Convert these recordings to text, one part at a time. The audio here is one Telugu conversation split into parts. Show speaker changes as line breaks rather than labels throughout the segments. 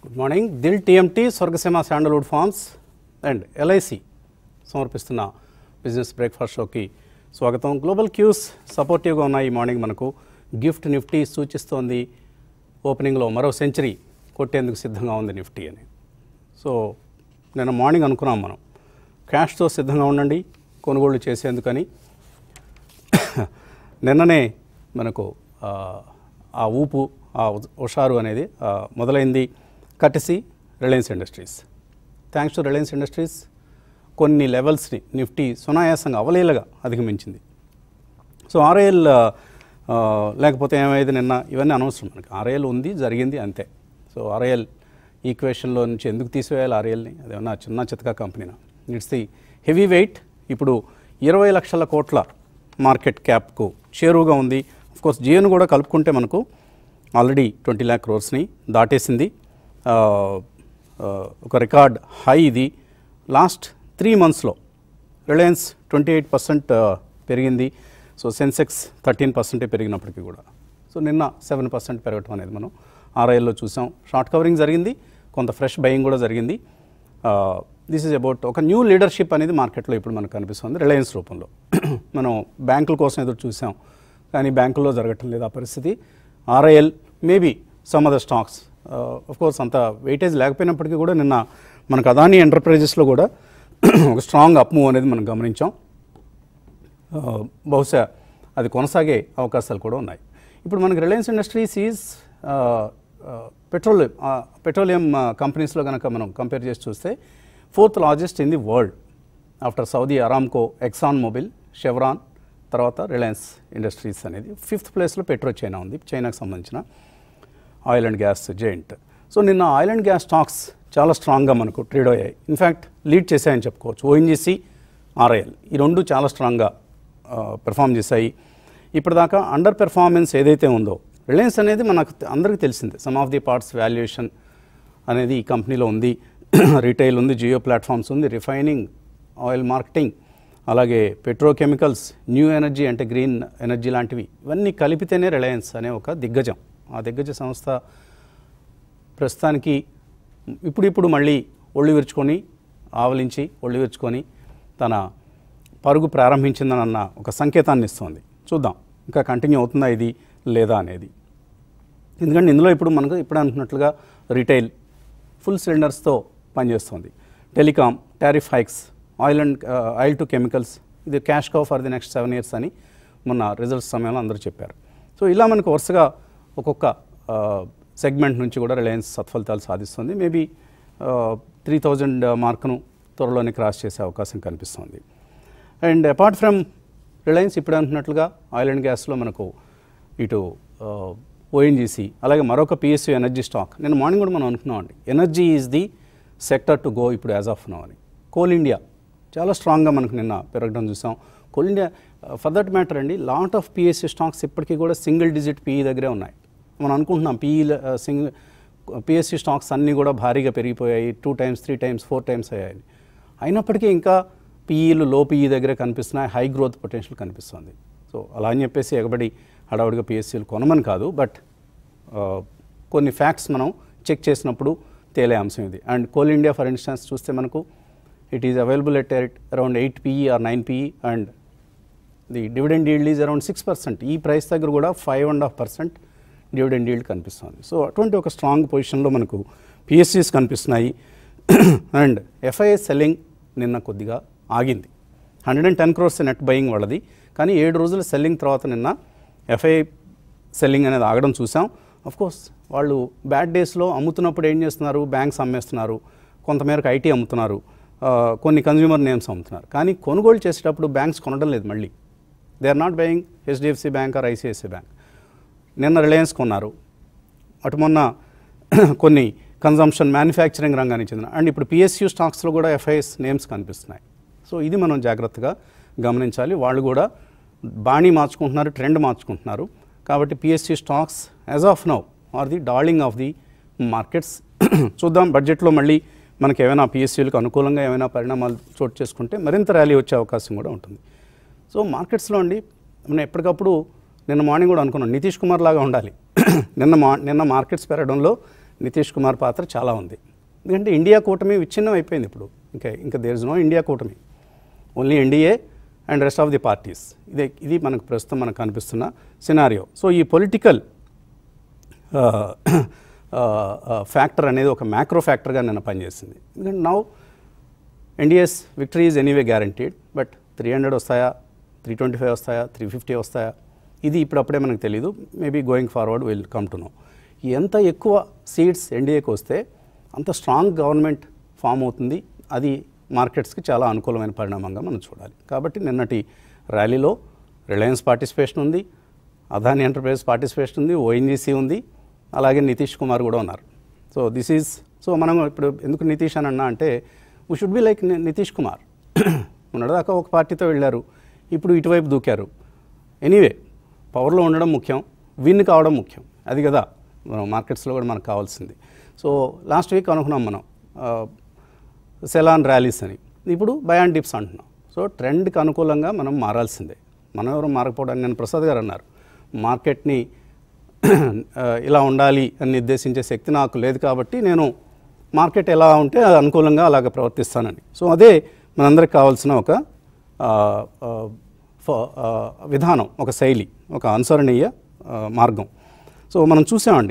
Good morning Dil TMT Swargaseema sandalwood farms and LIC సమర్పిస్తున్న బిజినెస్ బ్రేక్ఫాస్ట్ షోకి స్వాగతం గ్లోబల్ క్యూస్ సపోర్టివ్గా ఉన్నాయి ఈ మార్నింగ్ మనకు గిఫ్ట్ నిఫ్టీ సూచిస్తోంది ఓపెనింగ్లో మరో సెంచరీ కొట్టేందుకు సిద్ధంగా ఉంది నిఫ్టీ అని సో నిన్న మార్నింగ్ అనుకున్నాం మనం క్యాష్తో సిద్ధంగా ఉండండి కొనుగోళ్లు చేసేందుకని నిన్ననే మనకు ఆ, ఆ ఊపు ఆ ఉ- హుషారు అనేది ఆ, మొదలైంది కటిసి Reliance Industries thanks to Reliance Industries కొన్ని లెవెల్స్ని నిఫ్టీ సునాయాసంగా అవలీలగా అధిగమించింది సో ఆర్ఐఎల్ లేకపోతే ఏమైంది నిన్న ఇవన్నీ అనవసరం మనకి ఆర్ఐఎల్ ఉంది జరిగింది అంతే సో ఆర్ఐఎల్ ఈక్వేషన్లో నుంచి ఎందుకు తీసివేయాలి ఆర్ఐఎల్ని అదేమన్నా చిన్న చితక కంపెనీనా ఇట్స్ ది హెవీ వెయిట్ ఇప్పుడు ఇరవై లక్షల కోట్ల మార్కెట్ క్యాప్కు చేరువుగా ఉంది కోర్స్ జియోను కూడా కలుపుకుంటే మనకు ఆల్రెడీ ట్వంటీ ల్యాక్ క్రోర్స్ని దాటేసింది ఆ, ఆ, ఒక రికార్డ్ హై ఇది లాస్ట్ త్రీ మంత్స్లో రిలయన్స్ ట్వంటీ ఎయిట్ పర్సెంట్ పెరిగింది సో సెన్సెక్స్ థర్టీన్ పర్సెంటే పెరిగినప్పటికీ కూడా సో నిన్న సెవెన్ పర్సెంట్ పెరగటం అనేది మనం ఆర్ఐఎల్లో చూసాం షార్ట్ కవరింగ్ జరిగింది కొంత ఫ్రెష్ బయింగ్ కూడా జరిగింది దిస్ ఈజ్ అబౌట్ ఒక న్యూ లీడర్షిప్ అనేది మార్కెట్లో ఇప్పుడు మనకు కనిపిస్తుంది రిలయన్స్ రూపంలో మనం బ్యాంకుల కోసం ఎదురు చూసాం కానీ బ్యాంకుల్లో జరగటం లేదు ఆ పరిస్థితి RIL maybe some other stocks of course అంత వెయిటేజ్ లేకపోయినప్పటికీ కూడా నిన్న మనకు అదానీ ఎంటర్ప్రైజెస్లో కూడా ఒక స్ట్రాంగ్ అప్ మూవ్ అనేది మనం గమనించాం ఆ, బహుశా అది కొనసాగే అవకాశాలు కూడా ఉన్నాయి ఇప్పుడు మనకి Reliance Industries is petrol petroleum కంపెనీస్లో కనుక మనం కంపేర్ చేసి చూస్తే fourth largest in the world after Saudi Aramco Exxon Mobil Chevron తర్వాత రిలయన్స్ ఇండస్ట్రీస్ అనేది ఫిఫ్త్ ప్లేస్లో పెట్రో చైనా ఉంది చైనాకు సంబంధించిన oil and gas giant so నిన్న ఆయిల్ అండ్ గ్యాస్ స్టాక్స్ చాలా స్ట్రాంగ్గా మనకు ట్రేడ్ అయ్యాయి ఇన్ఫ్యాక్ట్ లీడ్ చేశాయని చెప్పుకోవచ్చు ఓఎన్జీసీ ఆర్ఐఎల్ ఈ రెండు చాలా స్ట్రాంగ్గా పెర్ఫామ్ చేశాయి ఇప్పటిదాకా అండర్ పెర్ఫార్మెన్స్ ఏదైతే ఉందో రిలయన్స్ అనేది మనకు అందరికీ తెలిసిందే some of the parts valuation అనేది ఈ కంపెనీలో ఉంది రీటైల్ ఉంది జియో ప్లాట్ఫామ్స్ ఉంది రిఫైనింగ్ ఆయిల్ మార్కెటింగ్ అలాగే పెట్రోకెమికల్స్ న్యూ ఎనర్జీ అంటే గ్రీన్ ఎనర్జీ లాంటివి ఇవన్నీ కలిపితేనే రిలయన్స్ అనే ఒక దిగ్గజం ఆ దిగ్గజ సంస్థ ప్రస్తుతానికి ఇప్పుడిప్పుడు మళ్ళీ ఒళ్ళు విరుచుకొని ఆవలించి ఒళ్ళు విరుచుకొని తన పరుగు ప్రారంభించిందనన్న ఒక సంకేతాన్ని ఇస్తోంది చూద్దాం ఇంకా కంటిన్యూ అవుతుందా ఇది లేదా అనేది ఎందుకంటే ఇందులో ఇప్పుడు మనకు ఇప్పుడు అనుకున్నట్లుగా రీటైల్ ఫుల్ సిలిండర్స్తో పనిచేస్తుంది telecom tariff hikes oil and oil to chemicals ఇది cash cow for the next seven years అని మొన్న రిజల్ట్స్ సమయంలో అందరూ చెప్పారు సో ఇలా మనకు వరుసగా ఒక్కొక్క సెగ్మెంట్ నుంచి కూడా రిలయన్స్ సత్ఫలితాలు సాధిస్తుంది మేబీ త్రీ థౌజండ్ మార్కును త్వరలోనే క్రాస్ చేసే అవకాశం కనిపిస్తుంది అండ్ అపార్ట్ ఫ్రమ్ రిలయన్స్ ఇప్పుడు అంటున్నట్లుగా ఆయిల్ అండ్ గ్యాస్లో మనకు ఇటు ఓఎన్జీసీ అలాగే మరొక పిఎస్యూ ఎనర్జీ స్టాక్ నేను మార్నింగ్ కూడా మనం అనుకున్నాం అండి energy is the sector to go ఇప్పుడు యాజ్ ఆఫ్ నో అని కోల్ ఇండియా చాలా స్ట్రాంగ్గా మనకు నిన్న పెరగడం చూసాం Coal India for that matter అండి లాట్ ఆఫ్ పిఎస్యూ స్టాక్స్ ఇప్పటికీ కూడా సింగిల్ డిజిట్ పీఈ దగ్గరే ఉన్నాయి మనం అనుకుంటున్నాం పీఈ సింగిల్ పిఎస్సీ స్టాక్స్ అన్నీ కూడా భారీగా పెరిగిపోయాయి two times three times four times అయ్యాయి అయినప్పటికీ ఇంకా పీఈలు లో పీఈ దగ్గరే కనిపిస్తున్నాయి హై గ్రోత్ పొటెన్షియల్ కనిపిస్తుంది సో అలా అని చెప్పేసి ఎగబడి హడావుడిగా పిఎస్సీలు కొనమని కాదు బట్ కొన్ని ఫ్యాక్ట్స్ మనం చెక్ చేసినప్పుడు తేలే అంశం ఇది and Coal India for instance చూస్తే మనకు it is available at around eight PE or nine PE and the dividend yield is around six percent ఈ ప్రైస్ దగ్గర కూడా five and half percent dividend yield కనిపిస్తుంది సో అటువంటి ఒక స్ట్రాంగ్ పొజిషన్లో మనకు పిఎస్సీస్ కనిపిస్తున్నాయి అండ్ ఎఫ్ఐఎస్ సెల్లింగ్ నిన్న కొద్దిగా ఆగింది hundred and ten crores net buying వాళ్ళది కానీ ఏడు రోజుల సెల్లింగ్ తర్వాత నిన్న ఎఫ్ఐ సెల్లింగ్ అనేది ఆగడం చూసాం కోర్స్ వాళ్ళు బ్యాడ్ డేస్లో అమ్ముతున్నప్పుడు ఏం చేస్తున్నారు బ్యాంక్స్ అమ్మేస్తున్నారు కొంతమేరకు ఐటీ అమ్ముతున్నారు ఆ, కొన్ని కన్జ్యూమర్ నేమ్స్ అమ్ముతున్నారు కానీ కొనుగోలు చేసేటప్పుడు బ్యాంక్స్ కొనడం లేదు మళ్ళీ they are not buying HDFC Bank or ICICI Bank నిన్న రిలయన్స్ కొన్నారు అటు మొన్న కొన్ని కన్జంప్షన్ మ్యానుఫ్యాక్చరింగ్ రంగానికి చెందిన అండ్ ఇప్పుడు పిఎస్యూ స్టాక్స్లో కూడా ఎఫ్ఐఎస్ నేమ్స్ కనిపిస్తున్నాయి సో ఇది మనం జాగ్రత్తగా గమనించాలి వాళ్ళు కూడా బాణీ మార్చుకుంటున్నారు ట్రెండ్ మార్చుకుంటున్నారు కాబట్టి PSC stocks as of now are the darling of the markets చూద్దాం బడ్జెట్లో మళ్ళీ మనకి ఏమైనా పిఎస్సీలకు అనుకూలంగా ఏమైనా పరిణామాలు చోటు చేసుకుంటే మరింత ర్యాలీ వచ్చే అవకాశం కూడా ఉంటుంది సో మార్కెట్స్లో అండి మనం ఎప్పటికప్పుడు నిన్న మార్నింగ్ కూడా అనుకున్నాం నితీష్ కుమార్ లాగా ఉండాలి నిన్న మా నిన్న మార్కెట్స్ పెరగడంలో నితీష్ కుమార్ పాత్ర చాలా ఉంది ఎందుకంటే ఇండియా కూటమి విచ్ఛిన్నం అయిపోయింది ఇప్పుడు ఇంకా ఇంకా దేర్ ఇస్ నో ఇండియా కూటమి only NDA and rest of the parties ఇదే ఇది మనకు ప్రస్తుతం మనకు కనిపిస్తున్న సినారియో సో ఈ పొలిటికల్ ఫ్యాక్టర్ అనేది ఒక మ్యాక్రో ఫ్యాక్టర్గా నిన్న పనిచేసింది ఎందుకంటే now NDA's victory is anyway guaranteed but three hundred వస్తాయా త్రీ ట్వంటీ ఫైవ్ వస్తాయా త్రీ ఫిఫ్టీ వస్తాయా ఇది ఇప్పుడప్పుడే మనకు తెలియదు maybe going forward will come to know ఎంత ఎక్కువ సీట్స్ ఎన్డీఏకి వస్తే అంత స్ట్రాంగ్ గవర్నమెంట్ ఫామ్ అవుతుంది అది మార్కెట్స్కి చాలా అనుకూలమైన పరిణామంగా మనం చూడాలి కాబట్టి నిన్నటి ర్యాలీలో రిలయన్స్ పార్టిసిపేషన్ ఉంది అదాని ఎంటర్ప్రైజ్ పార్టిసిపేషన్ ఉంది ఓఎన్జీసీ ఉంది అలాగే నితీష్ కుమార్ కూడా ఉన్నారు సో దిస్ ఈజ్ సో మనం ఇప్పుడు ఎందుకు నితీష్ అని అన్నా అంటే we should be like Nitish Kumar ఉన్నదాకా ఒక పార్టీతో వెళ్ళారు ఇప్పుడు ఇటువైపు దూకారు ఎనీవే పవర్లో ఉండడం ముఖ్యం విన్ కావడం ముఖ్యం అది కదా మనం మార్కెట్స్లో కూడా మనకు కావాల్సింది సో లాస్ట్ వీక్ అనుకున్నాం మనం సెలాన్ ర్యాలీస్ అని ఇప్పుడు బయాన్ డిప్స్ అంటున్నాం సో ట్రెండ్కి అనుకూలంగా మనం మారాల్సిందే మనం ఎవరు మారకపోవడానికి నేను ప్రసాద్ గారు అన్నారు మార్కెట్ని ఆ, ఇలా ఉండాలి అని నిర్దేశించే శక్తి నాకు లేదు కాబట్టి నేను మార్కెట్ ఎలా ఉంటే అది అనుకూలంగా అలాగ ప్రవర్తిస్తానని సో అదే మనందరికి కావాల్సిన ఒక ఆ, ఆ, ఫ- ఆ, విధానం ఒక శైలి ఒక అనుసరణీయ ఆ, మార్గం సో మనం చూసామండి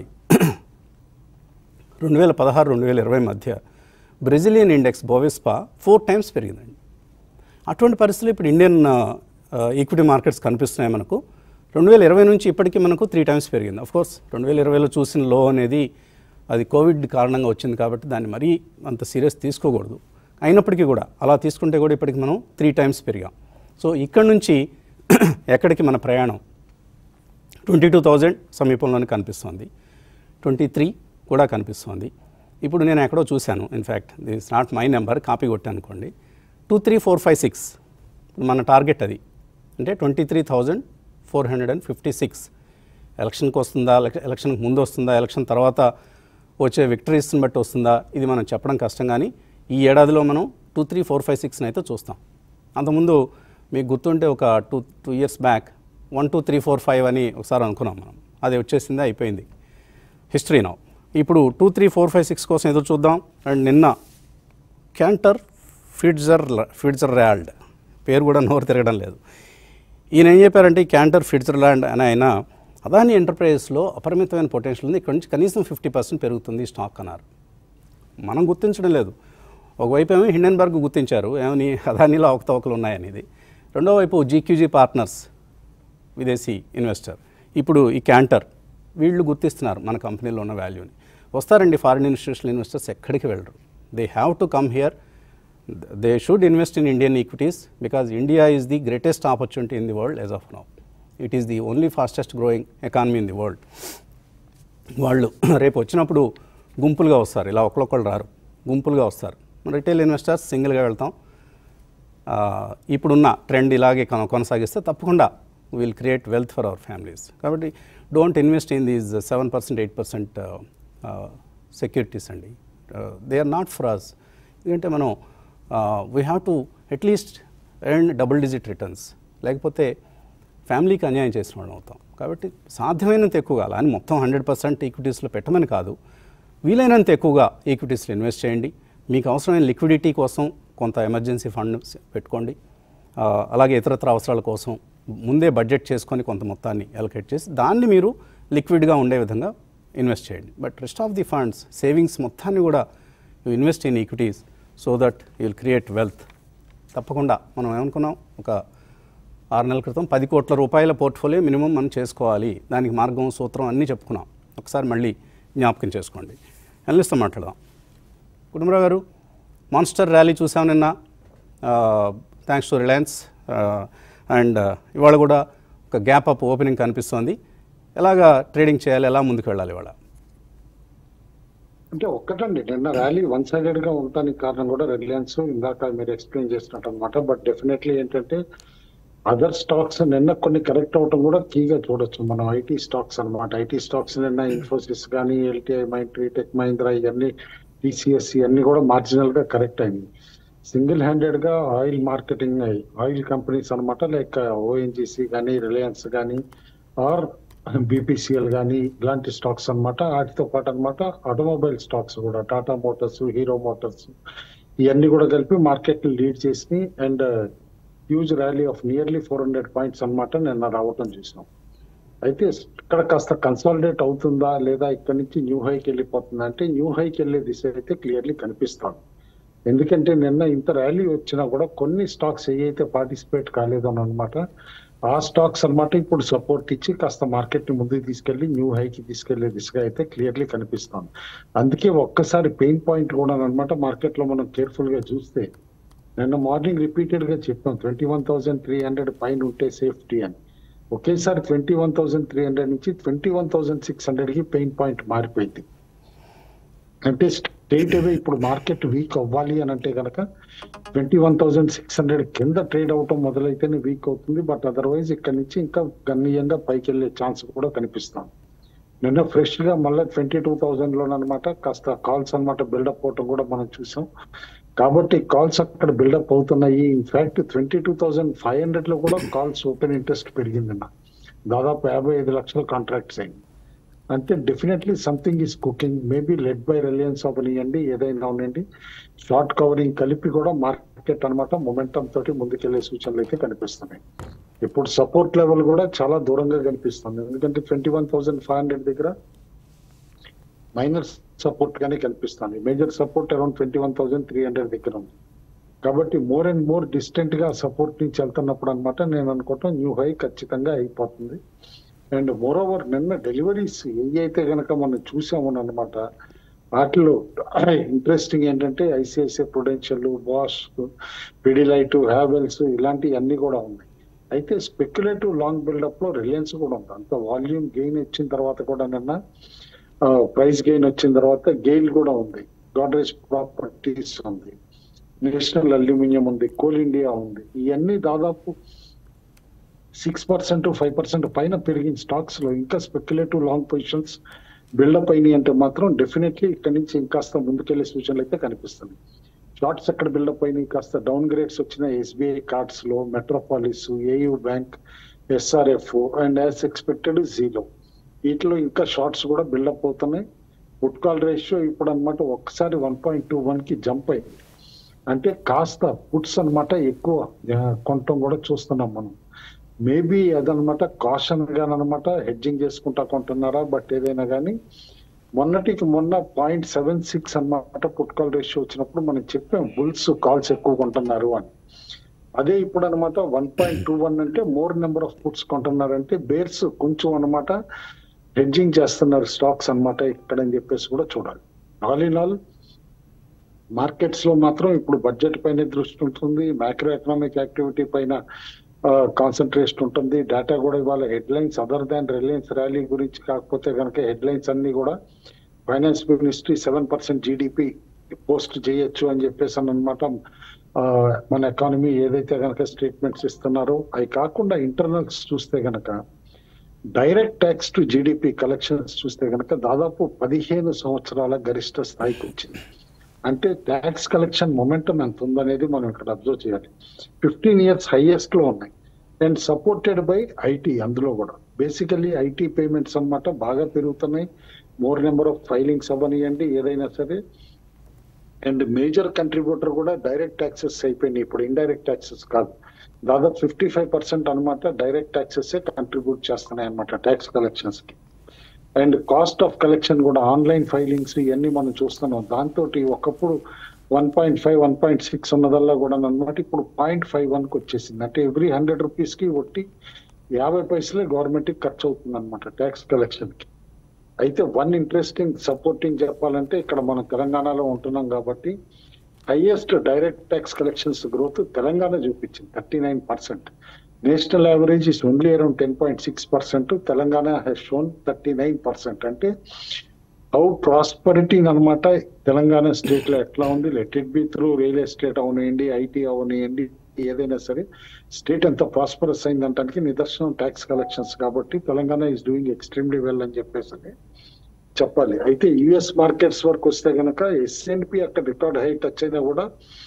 రెండు వేల పదహారు రెండు వేల ఇరవై మధ్య Brazilian index Bovespa four times పెరిగిందండి అటువంటి పరిస్థితులు ఇప్పుడు ఇండియన్ ఈక్విటీ మార్కెట్స్ కనిపిస్తున్నాయి మనకు రెండు వేల ఇరవై నుంచి ఇప్పటికీ మనకు త్రీ టైమ్స్ పెరిగింది అఫ్ కోర్స్ రెండు వేల ఇరవైలో చూసిన లో అనేది అది కోవిడ్ కారణంగా వచ్చింది కాబట్టి దాన్ని మరీ అంత సీరియస్ తీసుకోకూడదు అయినప్పటికీ కూడా అలా తీసుకుంటే కూడా ఇప్పటికి మనం త్రీ టైమ్స్ పెరిగాం సో ఇక్కడ నుంచి ఎక్కడికి మన ప్రయాణం ట్వంటీ టూ థౌజండ్ సమీపంలోనే కనిపిస్తోంది ట్వంటీ త్రీ కూడా కనిపిస్తోంది ఇప్పుడు నేను ఎక్కడో చూశాను in fact this not my number copy కొట్టాను అనుకోండి two three four five six మన టార్గెట్ అది అంటే twenty three thousand four hundred and fifty six ఎలక్షన్కి వస్తుందా ఎలక్- ఎలక్షన్కి ముందు వస్తుందా ఎలక్షన్ తర్వాత వచ్చే విక్టరీస్ని బట్టి వస్తుందా ఇది మనం చెప్పడం కష్టం కానీ ఈ ఏడాదిలో మనం టూ త్రీ ఫోర్ ఫైవ్ సిక్స్ని అయితే చూస్తాం అంతకుముందు మీకు గుర్తుంటే ఒక two two years back one two three four five అని ఒకసారి అనుకున్నాం మనం అది వచ్చేసింది అయిపోయింది హిస్టరీ నౌ ఇప్పుడు two three four five six కోసం ఎదురు చూద్దాం అండ్ నిన్న క్యాంటర్ ఫిడ్జర్ ఫిడ్జర్ ర్యాల్డ్ పేరు కూడా నోరు తిరగడం లేదు ఈయన ఏం చెప్పారంటే ఈ క్యాంటర్ ఫిడ్జర్లాండ్ అని ఆయన అదాని ఎంటర్ప్రైజెస్లో అపరిమితమైన పొటెన్షియల్ ఉంది ఇక్కడ నుంచి కనీసం ఫిఫ్టీ పర్సెంట్ పెరుగుతుంది ఈ స్టాక్ అన్నారు మనం గుర్తించడం లేదు ఒకవైపు ఏమో హిండెన్బర్గ్ గుర్తించారు ఏమని అదానిలో అవకతవకలు ఉన్నాయనేది రెండో వైపు జీక్యూజీ పార్ట్నర్స్ విదేశీ ఇన్వెస్టర్ ఇప్పుడు ఈ క్యాంటర్ వీళ్ళు గుర్తిస్తున్నారు మన కంపెనీలో ఉన్న వాల్యూని వస్తారండి ఫారిన్ ఇన్స్టిట్యూషనల్ ఇన్వెస్టర్స్ ఎక్కడికి వెళ్ళరు they have to come here they should invest in Indian equities because India is the greatest opportunity in the world as of now it is the only fastest growing economy in the world వాళ్ళు రేపు వచ్చినప్పుడు గుంపులుగా వస్తారు ఇలా ఒకళ్ళొకళ్ళు రారు గుంపులుగా వస్తారు రిటైల్ ఇన్వెస్టర్స్ సింగిల్గా వెళ్తాం ఆ, ఇప్పుడున్న ట్రెండ్ ఇలాగే కొన- కొనసాగిస్తే తప్పకుండా will create wealth for our families కాబట్టి don't invest in these seven percent eight percent securities అండి they are not for us ఎందుకంటే మనం we have to at least earn double digit returns లేకపోతే ఫ్యామిలీకి అన్యాయం చేసిన వాళ్ళం అవుతాం కాబట్టి సాధ్యమైనంత ఎక్కువగా అలా అని మొత్తం హండ్రెడ్ పర్సెంట్ ఈక్విటీస్లో పెట్టమని కాదు వీలైనంత ఎక్కువగా ఈక్విటీస్లో ఇన్వెస్ట్ చేయండి మీకు అవసరమైన లిక్విడిటీ కోసం కొంత ఎమర్జెన్సీ ఫండ్ పెట్టుకోండి ఆ, అలాగే ఇతరత్ర అవసరాల కోసం ముందే బడ్జెట్ చేసుకొని కొంత మొత్తాన్ని అలొకేట్ చేసి దాన్ని మీరు లిక్విడ్గా ఉండే విధంగా ఇన్వెస్ట్ చేయండి but rest of the funds savings మొత్తాన్ని కూడా you invest in equities so that you will create wealth తప్పకుండా మనం ఏమనుకున్నాం ఒక ఆరు నెలల క్రితం పది కోట్ల రూపాయల పోర్ట్ఫోలియో మినిమం మనం చేసుకోవాలి దానికి మార్గం సూత్రం అన్నీ చెప్పుకున్నాం ఒకసారి మళ్ళీ జ్ఞాపకం చేసుకోండి అనలిస్తో మాట్లాడదాం కుటుంబరావు గారు మాన్స్టర్ ర్యాలీ చూసాం నిన్న థ్యాంక్స్ టు రిలయన్స్ అండ్ ఇవాళ కూడా ఒక గ్యాప్ అప్ ఓపెనింగ్ కనిపిస్తోంది ఎలాగా ట్రేడింగ్ చేయాలి ఎలా ముందుకు వెళ్ళాలి ఇవాళ
అంటే ఒక్కటండి నిన్న ర్యాలీ వన్ సైడెడ్ గా ఉండటానికి కారణం కూడా రిలయన్స్ ఇందాక మీరు ఎక్స్ప్లెయిన్ చేసినట్టు అనమాట బట్ డెఫినెట్లీ ఏంటంటే అదర్ స్టాక్స్ నిన్న కొన్ని కరెక్ట్ అవటం కూడా కీగా చూడొచ్చు మనం ఐటీ స్టాక్స్ అన్నమాట ఐటీ స్టాక్స్ నిన్న ఇన్ఫోసిస్ కానీ ఎల్టీఐ మైంట్రీ టెక్ మహీంద్రా ఇవన్నీ టీసీఎస్ ఇవన్నీ కూడా మార్జినల్ గా కరెక్ట్ అయింది సింగిల్ హ్యాండెడ్ గా ఆయిల్ మార్కెటింగ్ ఆయిల్ కంపెనీస్ అన్నమాట లైక్ ఓఎన్జీసీ కానీ రిలయన్స్ కానీ ఆర్ బీపీసీఎల్ కానీ ఇలాంటి స్టాక్స్ అన్నమాట వాటితో పాటు అన్నమాట ఆటోమొబైల్ స్టాక్స్ కూడా టాటా మోటార్స్ హీరో మోటార్స్ ఇవన్నీ కూడా కలిపి మార్కెట్ లీడ్ చేసి and huge rally of nearly four hundred points అనమాట నిన్న రావటం చూసినాం అయితే ఇక్కడ కాస్త కన్సాలిడేట్ అవుతుందా లేదా ఇక్కడ నుంచి న్యూ హైకి వెళ్ళిపోతుందా అంటే న్యూ హైకి వెళ్ళే దిశ అయితే క్లియర్లీ కనిపిస్తాను ఎందుకంటే నిన్న ఇంత ర్యాలీ వచ్చినా కూడా కొన్ని స్టాక్స్ ఏవైతే పార్టిసిపేట్ కాలేదని అనమాట ఆ స్టాక్స్ అన్నమాట ఇప్పుడు సపోర్ట్ ఇచ్చి కాస్త మార్కెట్ ని ముందుకు తీసుకెళ్లి న్యూ హైకి తీసుకెళ్లే దిశగా అయితే క్లియర్లీ కనిపిస్తాను అందుకే ఒక్కసారి పెయిన్ పాయింట్ కూడా అనమాట మార్కెట్ లో మనం కేర్ఫుల్ గా చూస్తే నిన్న మార్నింగ్ రిపీటెడ్ గా చెప్పాం twenty one thousand three hundred పైన ఉంటే సేఫ్టీ అని ఒకేసారి twenty one thousand three hundred నుంచి twenty one thousand six hundred కి పెయిన్ పాయింట్ మారిపోయింది అంటే స్ట్రైట్ అవే ఇప్పుడు మార్కెట్ వీక్ అవ్వాలి అని అంటే కనుక twenty one thousand six hundred కింద ట్రేడ్ అవటం మొదలైతేనే వీక్ అవుతుంది బట్ అదర్వైజ్ ఇక్కడ నుంచి ఇంకా గణనీయంగా పైకి వెళ్ళే ఛాన్స్ కూడా కనిపిస్తాం నిన్న ఫ్రెష్ గా మళ్ళీ ట్వంటీ టూ థౌసండ్ లోనమాట కాస్త కాల్స్ అన్నమాట బిల్డప్ అవటం కూడా మనం చూసాం కాబట్టి కాల్స్ అక్కడ బిల్డప్ అవుతున్నాయి in fact twenty two thousand five hundred లో కూడా కాల్స్ ఓపెన్ ఇంట్రెస్ట్ పెరిగిందన్న దాదాపు యాభై ఐదు లక్షల కాంట్రాక్ట్స్ అయింది అంటే definitely something is cooking maybe led by Reliance అవనియండి ఏదైనా ఉండండి షార్ట్ కవరింగ్ కలిపి కూడా మార్కెట్ అన్నమాట మొమెంటం తోటి ముందుకెళ్లే సూచనలు అయితే కనిపిస్తున్నాయి ఇప్పుడు సపోర్ట్ లెవెల్ కూడా చాలా దూరంగా కనిపిస్తుంది ఎందుకంటే twenty one thousand five hundred దగ్గర మైనర్ సపోర్ట్ గానే కనిపిస్తుంది major support around twenty one thousand three hundred దగ్గర ఉంది కాబట్టి మోర్ అండ్ మోర్ డిస్టెంట్ గా సపోర్ట్ నుంచి వెళ్తున్నప్పుడు అనమాట నేను అనుకుంటాం న్యూ హై ఖచ్చితంగా అయిపోతుంది అండ్ మోర్ ఓవర్ నిన్న డెలివరీస్ ఏ అయితే గనక మనం చూసాము అనమాట వాటిలో ఇంట్రెస్టింగ్ ఏంటంటే ICICI Prudential Bosch Pidilite Havells ఇలాంటివి అన్ని కూడా ఉన్నాయి అయితే స్పెక్యులేటివ్ లాంగ్ బిల్డప్ లో రిలయన్స్ కూడా ఉంది అంత వాల్యూమ్ గెయిన్ వచ్చిన తర్వాత కూడా నిన్న ప్రైస్ గెయిన్ వచ్చిన తర్వాత గెయిల్ కూడా ఉంది గాడ్రేజ్ ప్రాపర్టీస్ ఉంది నేషనల్ అల్యూమినియం ఉంది కోల్ ఇండియా ఉంది ఇవన్నీ దాదాపు సిక్స్ పర్సెంట్ ఫైవ్ పర్సెంట్ పైన పెరిగిన స్టాక్స్ లో ఇంకా స్పెక్యులేటివ్ లాంగ్ పొజిషన్స్ బిల్డప్ అయినాయి అంటే మాత్రం డెఫినెట్లీ ఇక్కడ నుంచి ఇంకాస్త ముందుకెళ్లే సూచనలు అయితే కనిపిస్తున్నాయి షార్ట్స్ ఎక్కడ బిల్డప్ అయినాయి కాస్త డౌన్ గ్రేడ్స్ వచ్చిన ఎస్బీఐ కార్డ్స్ లో Metropolis AU Bank SRF and as expected జీలో వీటిలో ఇంకా షార్ట్స్ కూడా బిల్డప్ అవుతున్నాయి పుట్ కాల్ రేషియో ఇప్పుడు అనమాట ఒక్కసారి వన్ పాయింట్ టూ వన్ కి జంప్ అయింది అంటే కాస్త పుట్స్ అన్నమాట ఎక్కువ ఆ, కొనటం కూడా చూస్తున్నాం మనం మేబీ అదనమాట కాషన్ గానమాట హెడ్జింగ్ చేసుకుంటా కొంటున్నారా బట్ ఏదైనా కానీ మొన్నటికి మొన్న పాయింట్ సెవెన్ సిక్స్ అనమాట పుట్ కాల్ రేషియో వచ్చినప్పుడు మనం చెప్పాం బుల్స్ కాల్స్ ఎక్కువ కొంటున్నారు అని అదే ఇప్పుడు అనమాట వన్ పాయింట్ టూ వన్ అంటే మోర్ నెంబర్ ఆఫ్ పుట్స్ కొంటున్నారంటే బేర్స్ కొంచెం అన్నమాట హెడ్జింగ్ చేస్తున్నారు స్టాక్స్ అన్నమాట ఇక్కడ అని చెప్పేసి కూడా చూడాలి ఆల్ ఇన్ ఆల్ మార్కెట్స్ లో మాత్రం ఇప్పుడు బడ్జెట్ పైన దృష్టి ఉంటుంది మ్యాక్రో ఎకనామిక్ యాక్టివిటీ పైన కాన్సన్ట్రేషన్ ఉంటుంది డేటా కూడా ఇవాళ headlines other than Reliance rally గురించి కాకపోతే కనుక హెడ్ లైన్స్ అన్ని కూడా finance ministry seven percent GDP post చేయొచ్చు అని చెప్పేసి అనమాట మన ఎకానమీ ఏదైతే కనుక స్టేట్మెంట్స్ ఇస్తున్నారో అవి కాకుండా ఇంటర్నల్స్ చూస్తే గనక direct tax to GDP collections చూస్తే గనక దాదాపు పదిహేను సంవత్సరాల గరిష్ట స్థాయికి వచ్చింది అంటే ట్యాక్స్ కలెక్షన్ మొమెంటం ఎంత ఉందనేది మనం ఇక్కడ అబ్జర్వ్ చేయాలి ఫిఫ్టీన్ ఇయర్స్ హైయెస్ట్ లో ఉన్నాయి అండ్ సపోర్టెడ్ బై ఐటీ అందులో కూడా బేసికలీ ఐటీ పేమెంట్స్ అన్నమాట బాగా పెరుగుతున్నాయి మోర్ నెంబర్ ఆఫ్ ఫైలింగ్స్ అవ్వనియండి ఏదైనా సరే అండ్ మేజర్ కంట్రిబ్యూటర్ కూడా డైరెక్ట్ ట్యాక్సెస్ అయిపోయినాయి ఇప్పుడు ఇండైరెక్ట్ ట్యాక్సెస్ కాదు దాదాపు ఫిఫ్టీ ఫైవ్ పర్సెంట్ అనమాట డైరెక్ట్ ట్యాక్సెస్ కంట్రిబ్యూట్ చేస్తున్నాయి అనమాట ట్యాక్స్ కలెక్షన్స్ కి అండ్ కాస్ట్ ఆఫ్ కలెక్షన్ కూడా ఆన్లైన్ ఫైలింగ్స్ ఇవన్నీ మనం చూస్తున్నాం దాంతో ఒకప్పుడు one point five one point six ఉన్నదల్లా కూడా అనమాట ఇప్పుడు పాయింట్ ఫైవ్ వన్ కి వచ్చేసింది అంటే ఎవ్రీ హండ్రెడ్ రూపీస్ కి ఒట్టి యాభై పైసలే గవర్నమెంట్ కి ఖర్చు అవుతుంది అనమాట ట్యాక్స్ కలెక్షన్ కి అయితే వన్ ఇంట్రెస్టింగ్ సపోర్టింగ్ చెప్పాలంటే ఇక్కడ మనం తెలంగాణలో ఉంటున్నాం కాబట్టి highest direct tax collections growth Telangana చూపించింది thirty nine percent national average is only around ten point six percent Telangana has shown thirty nine percent అంటే హౌ ప్రాస్పరిటీ అనమాట తెలంగాణ స్టేట్ లో ఎట్లా ఉంది let it be through real estate అవనివ్వండి ఐటీ అవనివ్వండి ఏదైనా సరే స్టేట్ ఎంత ప్రాస్పరస్ అయిందంటానికి నిదర్శనం ట్యాక్స్ కలెక్షన్స్ కాబట్టి Telangana is doing extremely well అని చెప్పేసి చెప్పాలి అయితే యుఎస్ మార్కెట్స్ వరకు వస్తే గనక ఎస్ఎన్పి అక్కడ రికార్డ్ హై టచ్ అయినా కూడా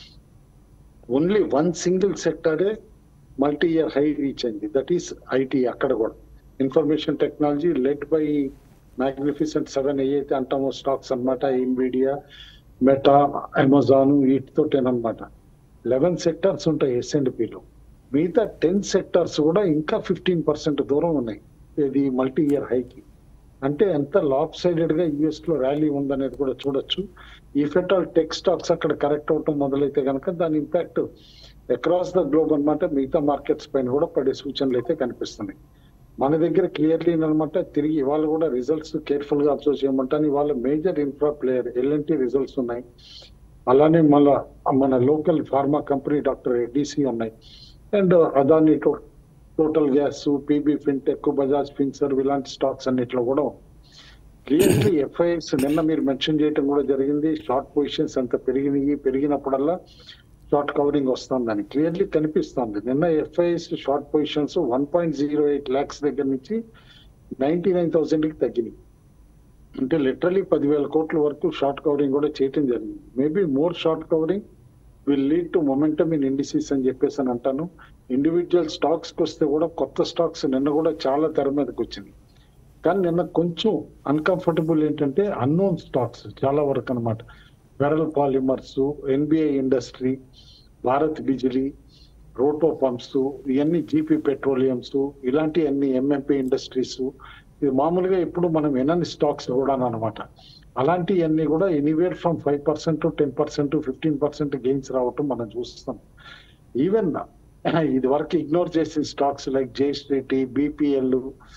ఓన్లీ వన్ సింగిల్ సెక్టరే మల్టీ ఇయర్ హై రీచ్ అయింది దట్ ఈస్ ఐటీ అక్కడ కూడా information technology led by magnificent seven ఏవైతే అంటామో స్టాక్స్ అన్నమాట ఇన్విడియా మెటా అమెజాన్ వీటితోటేనమాట లెవెన్ సెక్టార్స్ ఉంటాయి ఎస్ఎండ్పిలో మిగతా టెన్ సెక్టార్స్ కూడా ఇంకా ఫిఫ్టీన్ పర్సెంట్ దూరం ఉన్నాయి ఇది మల్టీ ఇయర్ హైకి అంటే ఎంత లాప్ సైడెడ్ గా యుఎస్ లో ర్యాలీ ఉందనేది కూడా చూడొచ్చు ఈ ఫెటల్ టెక్ స్టాక్స్ అక్కడ కరెక్ట్ అవటం మొదలైతే కనుక దాని ఇంపాక్ట్ అక్రాస్ ద గ్లోబ్ అన్నమాట మిగతా మార్కెట్స్ పైన కూడా పడే సూచనలు అయితే కనిపిస్తున్నాయి మన దగ్గర క్లియర్లీ అనమాట తిరిగి ఇవాళ కూడా రిజల్ట్స్ కేర్ఫుల్ గా అబ్జర్వ్ చేయమంటాను ఇవాళ major infra player L&T results ఉన్నాయి అలానే మళ్ళా మన local pharma company doctor EDC ఉన్నాయి అండ్ అదాని టో- total gas PB fintech Bajaj Finserv ఇలాంటి స్టాక్స్ అన్నిట్లో కూడా క్లియర్లీ ఎఫ్ఐఎస్ నిన్న మీరు మెన్షన్ చేయడం కూడా జరిగింది షార్ట్ పొజిషన్స్ అంత పెరిగినాయి పెరిగినప్పుడల్లా షార్ట్ కవరింగ్ వస్తుందని క్లియర్లీ కనిపిస్తుంది నిన్న FIIs short positions one point zero eight lakhs దగ్గర నుంచి నైన్టీ నైన్ థౌసండ్ కి తగ్గినాయి అంటే లిటరలీ పదివేల కోట్ల వరకు షార్ట్ కవరింగ్ కూడా చేయటం జరిగింది maybe more short covering will lead to momentum in indices అని చెప్పేసి అని అంటాను ఇండివిజువల్ స్టాక్స్ కి వస్తే కూడా కొత్త స్టాక్స్ నిన్న కూడా చాలా తెర మీదకి వచ్చింది కానీ నిన్న కొంచెం అన్కంఫర్టబుల్ ఏంటంటే అన్నోన్ స్టాక్స్ చాలా వరకు అనమాట వెరల్ polymers NBI industry Bharat Bijlee Roto pumps ఇవన్నీ జీపీ పెట్రోలియంస్ ఇలాంటి అన్ని ఎంఎంపీ ఇండస్ట్రీస్ ఇది మామూలుగా ఇప్పుడు మనం వినని స్టాక్స్ కూడా అనమాట అలాంటివన్నీ కూడా anywhere from five percent ten percent fifteen percent gains రావటం మనం చూస్తాం ఈవెన్ ఇది వరకు ఇగ్నోర్ చేసిన stocks like JST BPL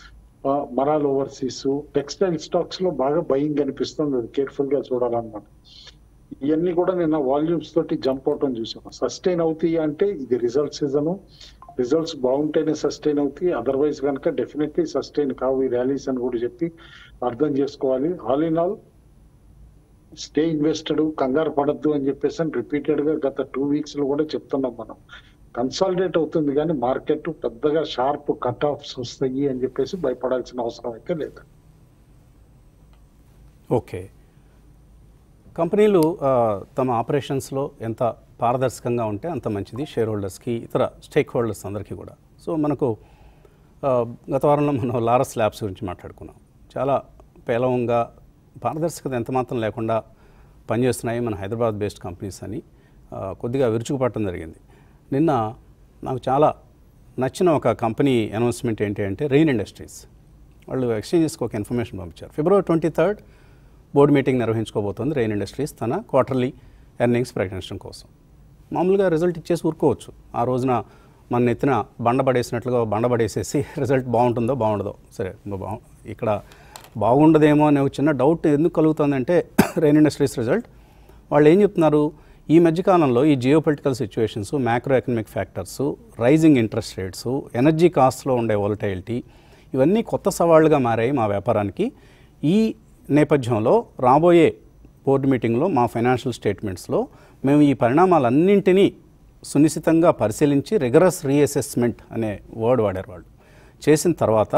Maral overseas textile stocks లో బాగా బయింగ్ కనిపిస్తుంది అది కేర్ఫుల్ గా చూడాలన్నమాట ఇవన్నీ కూడా నిన్న వాల్యూమ్స్ తోటి జంప్ అవటం చూసాం సస్టైన్ అవుతాయి అంటే ఇది రిజల్ట్ సీజన్ రిజల్ట్స్ బాగుంటేనే సస్టైన్ అవుతాయి అదర్వైజ్ కనుక డెఫినెట్లీ సస్టైన్ కావు ఈ ర్యాలీస్ అని కూడా చెప్పి అర్థం చేసుకోవాలి all in all stay invested కంగారు పడద్దు అని చెప్పేసి రిపీటెడ్ గా గత టూ వీక్స్ లో కూడా చెప్తున్నాం మనం కన్సాలిడేట్ అవుతుంది కానీ మార్కెట్ పెద్దగా షార్ప్ కట్ ఆఫ్స్ వస్తాయి అని చెప్పేసి భయపడాల్సిన అవసరం అయితే లేదు
ఓకే కంపెనీలు ఆ, తమ ఆపరేషన్స్లో ఎంత పారదర్శకంగా ఉంటే అంత మంచిది షేర్ హోల్డర్స్కి ఇతర స్టేక్ హోల్డర్స్ అందరికీ కూడా సో మనకు ఆ, గత వారంలో మనం లారస్ ల్యాబ్స్ గురించి మాట్లాడుకున్నాం చాలా పేలవంగా పారదర్శకత ఎంత మాత్రం లేకుండా పనిచేస్తున్నాయి మన హైదరాబాద్ బేస్డ్ కంపెనీస్ అని ఆ, కొద్దిగా విరుచుకుపడటం జరిగింది నిన్న నాకు చాలా నచ్చిన ఒక కంపెనీ అనౌన్స్మెంట్ ఏంటి అంటే రెయిన్ ఇండస్ట్రీస్ వాళ్ళు ఎక్స్చేంజెస్కి ఒక ఇన్ఫర్మేషన్ పంపించారు February twenty third board meeting నిర్వహించుకోబోతోంది రెయిన్ ఇండస్ట్రీస్ తన క్వార్టర్లీ ఎర్నింగ్స్ ప్రకటించడం కోసం మామూలుగా రిజల్ట్ ఇచ్చేసి ఊరుకోవచ్చు ఆ రోజున మన ఎత్తిన బండబడేసినట్లుగా బండబడేసేసి రిజల్ట్ బాగుంటుందో బాగుండదో సరే బా ఇక్కడ బాగుండదేమో అనే ఒక చిన్న డౌట్ ఎందుకు కలుగుతుందంటే రెయిన్ ఇండస్ట్రీస్ రిజల్ట్ వాళ్ళు ఏం చెప్తున్నారు ఈ మధ్యకాలంలో ఈ geo political situations macro economic factors rising interest rates energy కాస్ట్లో ఉండే వోలటైలిటీ ఇవన్నీ కొత్త సవాళ్ళుగా మారాయి మా వ్యాపారానికి ఈ నేపథ్యంలో రాబోయే బోర్డు మీటింగ్లో మా ఫైనాన్షియల్ స్టేట్మెంట్స్లో మేము ఈ పరిణామాలన్నింటినీ సునిశ్చితంగా పరిశీలించి రిగరస్ రీఅసెస్మెంట్ అనే వర్డ్ వాడారు వాళ్ళు చేసిన తర్వాత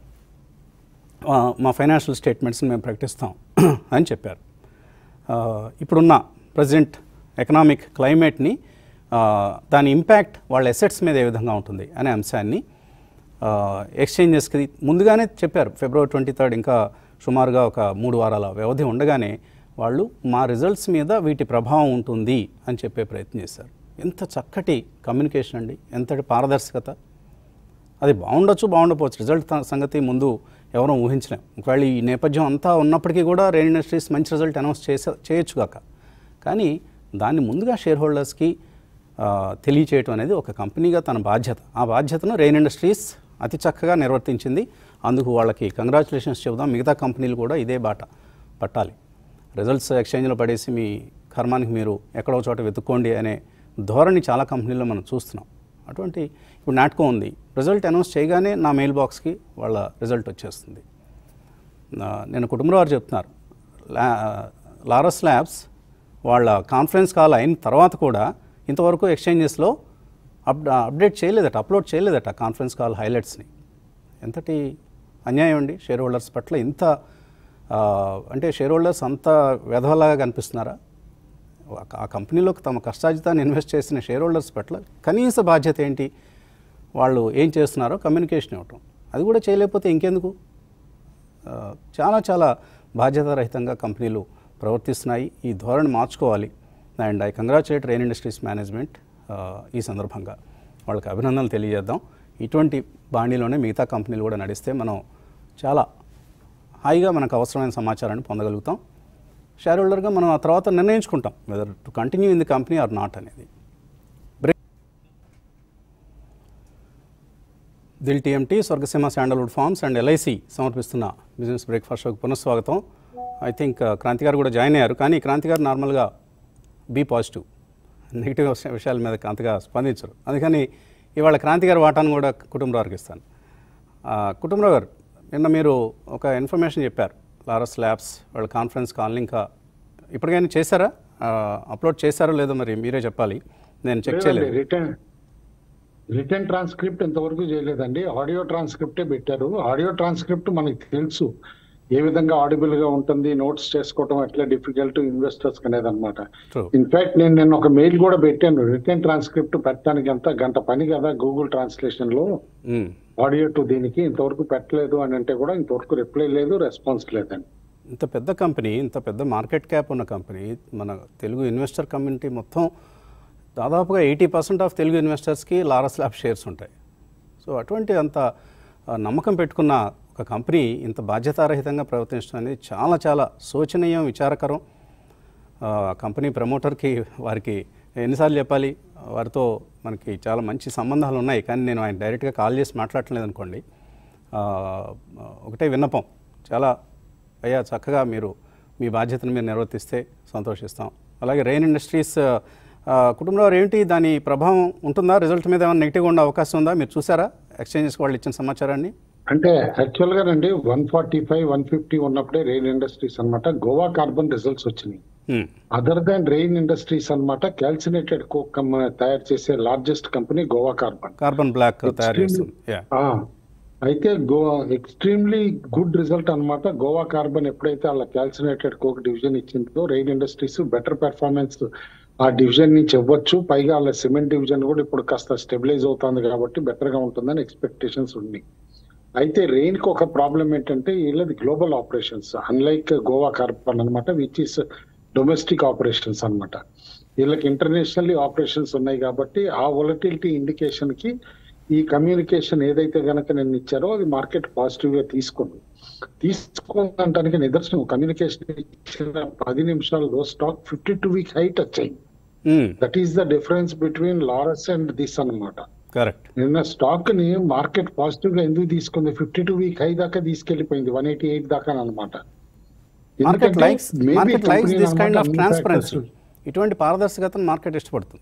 ఆ, మా ఫైనాన్షియల్ స్టేట్మెంట్స్ని మేము ప్రకటిస్తాం అని చెప్పారు ఆ, ఇప్పుడున్న ప్రజెంట్ ఎకనామిక్ క్లైమేట్ని ఆ, దాని ఇంపాక్ట్ వాళ్ళ ఎసెట్స్ మీద ఏ విధంగా ఉంటుంది అనే అంశాన్ని ఆ, ఎక్స్చేంజెస్కి ముందుగానే చెప్పారు ఫిబ్రవరి ట్వంటీ థర్డ్ ఇంకా సుమారుగా ఒక మూడు వారాల వ్యవధి ఉండగానే వాళ్ళు మా రిజల్ట్స్ మీద వీటి ప్రభావం ఉంటుంది అని చెప్పే ప్రయత్నం చేశారు ఎంత చక్కటి కమ్యూనికేషన్ అండి ఎంతటి పారదర్శకత అది బాగుండొచ్చు బాగుండకపోవచ్చు రిజల్ట్ త- సంగతి ముందు ఎవరూ ఊహించలేం ఒకవేళ ఈ నేపథ్యం అంతా ఉన్నప్పటికీ కూడా రెయిన్ ఇండస్ట్రీస్ మంచి రిజల్ట్ అనౌన్స్ చేసే చేయొచ్చు కాక కానీ దాన్ని ముందుగా షేర్ హోల్డర్స్కి ఆ, తెలియచేయటం అనేది ఒక కంపెనీగా తన బాధ్యత ఆ బాధ్యతను రెయిన్ ఇండస్ట్రీస్ అతి చక్కగా నిర్వర్తించింది అందుకు వాళ్ళకి కంగ్రాచులేషన్స్ చెబుదాం మిగతా కంపెనీలు కూడా ఇదే బాట పట్టాలి రిజల్ట్స్ ఎక్స్చేంజ్లో పడేసి మీ కర్మానికి మీరు ఎక్కడో చోట వెతుక్కోండి అనే ధోరణి చాలా కంపెనీల్లో మనం చూస్తున్నాం అటువంటి ఇప్పుడు నాటకం ఉంది రిజల్ట్ అనౌన్స్ చేయగానే నా మెయిల్ బాక్స్కి వాళ్ళ రిజల్ట్ వచ్చేస్తుంది నా- నేను కుటుంబరావు చెప్తున్నారు లా లారస్ ల్యాబ్స్ వాళ్ళ కాన్ఫరెన్స్ కాల్ అయిన తర్వాత కూడా ఇంతవరకు ఎక్స్చేంజెస్లో అప్ అప్డేట్ చేయలేదట అప్లోడ్ చేయలేదట కాన్ఫరెన్స్ కాల్ హైలైట్స్ని ఎంతటి అన్యాయం అండి షేర్ హోల్డర్స్ పట్ల ఇంత ఆ, అంటే షేర్ హోల్డర్స్ అంత వెధవలాగా కనిపిస్తున్నారా ఆ- ఆ కంపెనీలోకి తమ కష్టాజితాన్ని ఇన్వెస్ట్ చేసిన షేర్ హోల్డర్స్ పట్ల కనీస బాధ్యత ఏంటి వాళ్ళు ఏం చేస్తున్నారో కమ్యూనికేషన్ ఇవ్వటం అది కూడా చేయలేకపోతే ఇంకెందుకు ఆ, చాలా చాలా బాధ్యతారహితంగా కంపెనీలు ప్రవర్తిస్తున్నాయి ఈ ధోరణి మార్చుకోవాలి and I congratulate Rain industries management ఈ సందర్భంగా వాళ్ళకి అభినందనలు తెలియజేద్దాం ఇటువంటి బాణీలోనే మిగతా కంపెనీలు కూడా నడిస్తే మనం చాలా హాయిగా మనకు అవసరమైన సమాచారాన్ని పొందగలుగుతాం షేర్ హోల్డర్గా మనం ఆ తర్వాత నిర్ణయించుకుంటాం whether to continue in the company or not అనేది బ్రేక్ దిల్ TMT Swargaseema sandalwood farms and LIC సమర్పిస్తున్న బిజినెస్ బ్రేక్ఫాస్ట్ షోకి పునఃస్వాగతం ఐ థింక్ క్రాంతి గారు కూడా జాయిన్ అయ్యారు కానీ క్రాంతి గారు నార్మల్గా బీ పాజిటివ్ నెగిటివ్ విషయాల మీద అంతగా స్పందించరు అందుకని ఇవాళ క్రాంతి గారి వాటాను కూడా కుటుంబరావుకి ఇస్తాను ఆ, కుటుంబరావు గారు నిన్న మీరు ఒక ఇన్ఫర్మేషన్ చెప్పారు లారస్ ల్యాబ్స్ వాళ్ళ కాన్ఫరెన్స్ కాల్ని ఇంకా ఇప్పటికైనా చేశారా ఆ, అప్లోడ్ చేశారో లేదో మరి మీరే చెప్పాలి నేను చెక్ చేయలేదు
రిటర్న్ రిటర్న్ ట్రాన్స్క్రిప్ట్ ఇంతవరకు చేయలేదండి ఆడియో ట్రాన్స్క్రిప్టే పెట్టారు ఆడియో ట్రాన్స్క్రిప్ట్ మనకి తెలుసు ఏ విధంగా ఆడిబుల్ గా ఉంటుంది నోట్స్ చేసుకోవటం ఎట్లా డిఫికల్ట్ ఇన్వెస్టర్స్ అనేది అనమాట
ట్రూ
ఇన్ఫాక్ట్ నేను నిన్న ఒక మెయిల్ కూడా పెట్టాను రిటర్న్ ట్రాన్స్క్రిప్ట్ పెట్టడానికి అంతా గంట పని కదా గూగుల్ ట్రాన్స్లేషన్ లో ఆడియో టు దీనికి ఇంతవరకు పెట్టలేదు అని అంటే కూడా ఇంతవరకు రిప్లై లేదు రెస్పాన్స్ లేదండి
ఇంత పెద్ద కంపెనీ ఇంత పెద్ద మార్కెట్ క్యాప్ ఉన్న కంపెనీ మన తెలుగు ఇన్వెస్టర్ కమ్యూనిటీ మొత్తం దాదాపుగా ఎయిటీ పర్సెంట్ ఆఫ్ తెలుగు ఇన్వెస్టర్స్కి లారస్ ల్యాబ్ షేర్స్ ఉంటాయి సో అటువంటి అంత ఆ, నమ్మకం పెట్టుకున్న ఒక కంపెనీ ఇంత బాధ్యతారహితంగా ప్రవర్తించడం అనేది చాలా చాలా శోచనీయం విచారకరం ఆ, కంపెనీ ప్రమోటర్కి వారికి ఎన్నిసార్లు చెప్పాలి వారితో మనకి చాలా మంచి సంబంధాలు ఉన్నాయి కానీ నేను ఆయన డైరెక్ట్గా కాల్ చేసి మాట్లాడట్లేదు అనుకోండి ఆ, ఒకటే విన్నపం చాలా అయ్యా చక్కగా మీరు మీ బాధ్యతను మీరు నిర్వర్తిస్తే సంతోషిస్తాం అలాగే రెయిన్ ఇండస్ట్రీస్ ఆ, కుటుంబంలో ఏంటి దాని ప్రభావం ఉంటుందా రిజల్ట్ మీద ఏమైనా నెగిటివ్గా ఉండే అవకాశం ఉందా మీరు చూసారా ఎక్స్చేంజెస్ వాళ్ళు ఇచ్చిన సమాచారాన్ని
అంటే యాక్చువల్ గా అండి one forty five one fifty ఉన్నప్పుడే రెయిన్ ఇండస్ట్రీస్ అన్నమాట గోవా కార్బన్ రిజల్ట్స్ వచ్చినాయి
హ్మ్.
అదర్ దాన్ రెయిన్ ఇండస్ట్రీస్ అన్నమాట క్యాల్సినేటెడ్ కోక్ కం- తయారు చేసే largest company Goa carbon
carbon black తయారు
Extremely-
చేస్తుంది యా
ఆ, అయితే గోవా ఎక్స్ట్రీమ్లీ గుడ్ రిజల్ట్ అన్నమాట గోవా కార్బన్ ఎప్పుడైతే వాళ్ళ క్యాల్సినేటెడ్ కోక్ డివిజన్ ఇచ్చిందో రెయిన్ ఇండస్ట్రీస్ బెటర్ పెర్ఫార్మెన్స్ ఆ డివిజన్ నుంచి ఇవ్వచ్చు పైగా వాళ్ళ సిమెంట్ డివిజన్ కూడా ఇప్పుడు కాస్త స్టెబిలైజ్ అవుతుంది కాబట్టి బెటర్ గా ఉంటుందని ఎక్స్పెక్టేషన్స్ ఉన్నాయి అయితే రెయిన్ కి ఒక ప్రాబ్లం ఏంటంటే వీళ్ళది global operations unlike Goa carbon అన్నమాట విచ్ ఇస్ డొమెస్టిక్ ఆపరేషన్స్ అన్నమాట వీళ్ళకి ఇంటర్నేషనల్లీ ఆపరేషన్స్ ఉన్నాయి కాబట్టి ఆ వొలటిలిటీ ఇండికేషన్ కి ఈ కమ్యూనికేషన్ ఏదైతే గనక నేను ఇచ్చారో అది మార్కెట్ పాజిటివ్ గా తీసుకుంది తీసుకుందానికి నిదర్శనం కమ్యూనికేషన్ ఇచ్చిన పది నిమిషాల్లో stock fifty two week high వచ్చాయి
hmm.
That is the difference between Laurus and this అన్నమాట
కరెక్ట్
నిన్న స్టాక్ ని మార్కెట్ పాజిటివ్ గా ఎందుకు తీసుకుంది ఫిఫ్టీ టూ వీక్ హై దాకా తీసుకెళ్లిపోయింది వన్ ఎయిటీ ఎయిట్ దాకా అనమాట
market likes market likes this kind of transparency ఇటువంటి పారదర్శకతను మార్కెట్ ఇష్టపడుతుంది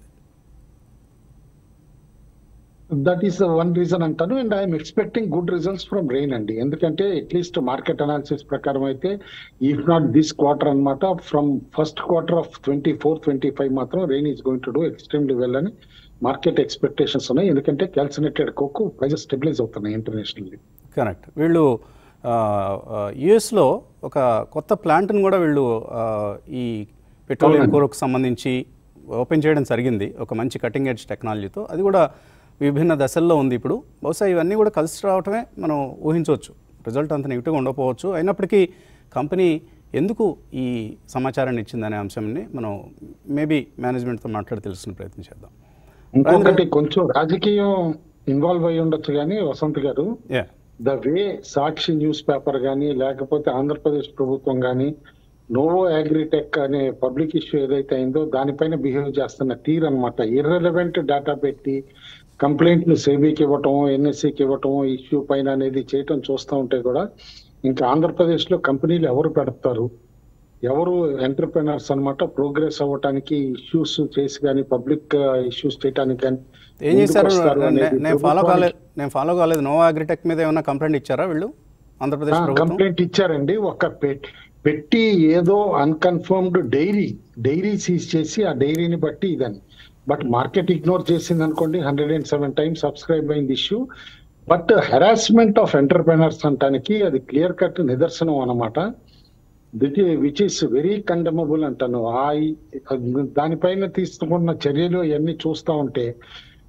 దట్ ఈస్ వన్ రీజన్ అంటాను and I'm expecting good results from Rain అండి ఎందుకంటే అట్లీస్ట్ మార్కెట్ అనాలిసిస్ ప్రకారం అయితే ఇఫ్ నాట్ దిస్ క్వార్టర్ అన్నమాట from first quarter of twenty four twenty five మాత్రం Rain is going to do extremely well అని మార్కెట్ ఎక్స్పెక్టేషన్స్ ఉన్నాయి ఎందుకంటే క్యాల్సినేటెడ్ కోక్ ప్రైజెస్ స్టెబిలైజ్ అవుతున్నాయి ఇంటర్నేషనల్లీ
కరెక్ట్ వీళ్ళు యుఎస్లో ఒక కొత్త ప్లాంట్ని కూడా వీళ్ళు ఆ, ఈ పెట్రోలియం
అవునండి.
కోరకు సంబంధించి ఓపెన్ చేయడం జరిగింది ఒక మంచి కటింగ్ ఎడ్జ్ టెక్నాలజీతో అది కూడా విభిన్న దశల్లో ఉంది ఇప్పుడు బహుశా ఇవన్నీ కూడా కలిసి రావటమే మనం ఊహించవచ్చు రిజల్ట్ అంత నెగిటివ్గా ఉండకపోవచ్చు అయినప్పటికీ కంపెనీ ఎందుకు ఈ సమాచారాన్ని ఇచ్చిందనే అంశాన్ని మనం మేబీ మేనేజ్మెంట్తో మాట్లాడి తెలుసుకునే ప్రయత్నం చేద్దాం
ఇంకొకటి కొంచెం రాజకీయం ఇన్వాల్వ్ అయి ఉండొచ్చు కానీ వసంత్ గారు
yeah
the way Sakshi news paper కానీ లేకపోతే ఆంధ్రప్రదేశ్ ప్రభుత్వం కానీ నోవో అగ్రిటెక్ అనే పబ్లిక్ ఇష్యూ ఏదైతే అయిందో దానిపైన బిహేవ్ చేస్తున్న తీర్ అనమాట ఇర్రెలవెంట్ డేటా పెట్టి కంప్లైంట్ ను సేబీకి ఇవ్వటం ఎన్ఎస్సికి ఇవ్వటం ఇష్యూ పైన అనేది చేయటం చూస్తూ ఉంటే కూడా ఇంకా ఆంధ్రప్రదేశ్ లో కంపెనీలు ఎవరు పెడతారు ఎవరు ఎంటర్ప్రినర్స్ అన్నమాట ప్రోగ్రెస్ అవ్వటానికి ఇష్యూస్ చేసి కానీ పబ్లిక్ ఇష్యూస్ చేయడానికి కానీ
ఏం చేశారు
ముందుకు వస్తారు
నే-
అనేది
నేను ఫాలో
ప్రభుత్వానికి-
కాలేదు నేను ఫాలో కాలేదు నోవా అగ్రిటెక్ మీద ఏమైనా కంప్లైంట్ ఇచ్చారా వీళ్ళు ఆంధ్రప్రదేశ్ ప్రభుత్వం
కంప్లైంట్ ఇచ్చారండి ఒక పెట్- పెట్టి ఏదో అన్కన్ఫర్మ్డ్ డైరీ డైరీ సీజ్ చేసి ఆ డైరీని బట్టి ఇదని బట్ మార్కెట్ ఇగ్నోర్ చేసింది అనుకోండి hundred and seven times subscribe అయింది issue but harassment of entrepreneurs అంటానికి అది క్లియర్ కట్ నిదర్శనం అన్నమాట విచ్ ఇస్ వెరీ కండమబుల్ అంటాను ఆ దానిపైన తీసుకున్న చర్యలు ఇవన్నీ చూస్తా ఉంటే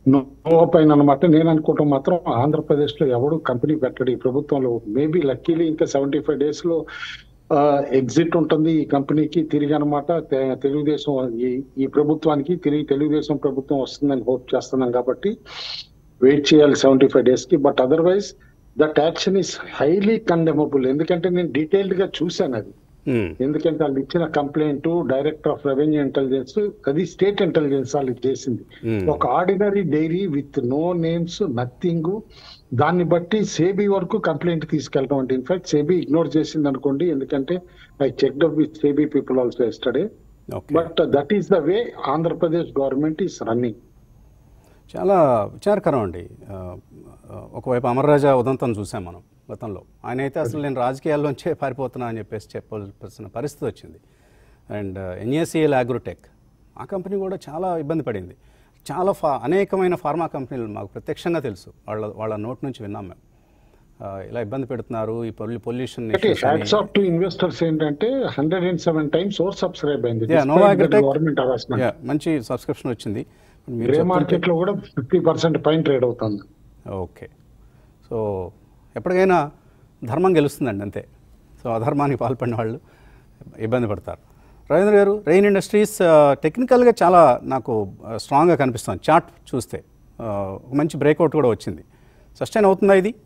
నో పైన అనమాట నేను అనుకోవటం మాత్రం ఆంధ్రప్రదేశ్ లో ఎవడు కంపెనీ పెట్టడు ఈ ప్రభుత్వంలో మేబీ లక్కీలీ ఇంకా సెవెంటీ ఫైవ్ డేస్ లో ఎగ్జిట్ ఉంటుంది ఈ కంపెనీకి తిరిగి అనమాట తె- తెలుగుదేశం ఈ ఈ ప్రభుత్వానికి తిరిగి తెలుగుదేశం ప్రభుత్వం వస్తుందని హోప్ చేస్తున్నాం కాబట్టి వెయిట్ చేయాలి సెవెంటీ ఫైవ్ డేస్ కి but otherwise that action is highly condemnable ఎందుకంటే నేను డీటెయిల్డ్ గా చూశాను అది
మ్మ్.
ఎందుకంటే వాళ్ళు ఇచ్చిన complaint director of revenue intelligence అది స్టేట్ ఇంటెలిజెన్స్ వాళ్ళు ఇది చేసింది
మ్మ్.
ఒక ordinary diary with no names nothing దాన్ని బట్టి సేబీ వరకు కంప్లైంట్ తీసుకెళ్ళడం అంటే ఇన్ఫాక్ట్ సేబీ ఇగ్నోర్ చేసింది అనుకోండి ఎందుకంటే I check up with సేబీ people also yesterday
okay
but that is the way Andhra Pradesh government is running
చాలా విచారకరం అండి ఆ, ఆ, ఒకవైపు అమర్రాజా ఉదంతం చూసాం మనం గతంలో ఆయన అయితే అసలు నేను రాజకీయాల్లోంచే పారిపోతున్నా అని చెప్పేసి చెప్పాల్సిన పరిస్థితి వచ్చింది అండ్ ఎన్ఏసిఎల్ అగ్రోటెక్ ఆ కంపెనీ కూడా చాలా ఇబ్బంది పడింది చాలా ఫా అనేకమైన ఫార్మా కంపెనీలు మాకు ప్రత్యక్షంగా తెలుసు వాళ్ళ వాళ్ళ నోట్ నుంచి విన్నాం మేము ఆ, ఇలా ఇబ్బంది పెడుతున్నారు ఈ పొల్యూ pollution
hats off to investors ఏంటంటే hundred and seven times over subscribe అయింది
నోవా అగ్రోటెక్
గవర్నమెంట్ హరాస్మెంట్
మంచి సబ్స్క్రిప్షన్ వచ్చింది మీరు
గ్రే
చెప్తుంటే-
మార్కెట్ లో కూడా ఫిఫ్టీ పర్సెంట్ పైన ట్రేడ్ అవుతుంది
ఓకే సో ఎప్పటికైనా ధర్మం గెలుస్తుందండి అంతే సో అధర్మానికి పాల్పడిన వాళ్ళు ఇబ్బంది పడతారు రవీంద్ర గారు రెయిన్ ఇండస్ట్రీస్ టెక్నికల్గా చాలా నాకు స్ట్రాంగ్గా కనిపిస్తుంది చార్ట్ చూస్తే ఆ, ఒక మంచి బ్రేక్అవుట్ కూడా వచ్చింది సస్టైన్ అవుతుందా ఇది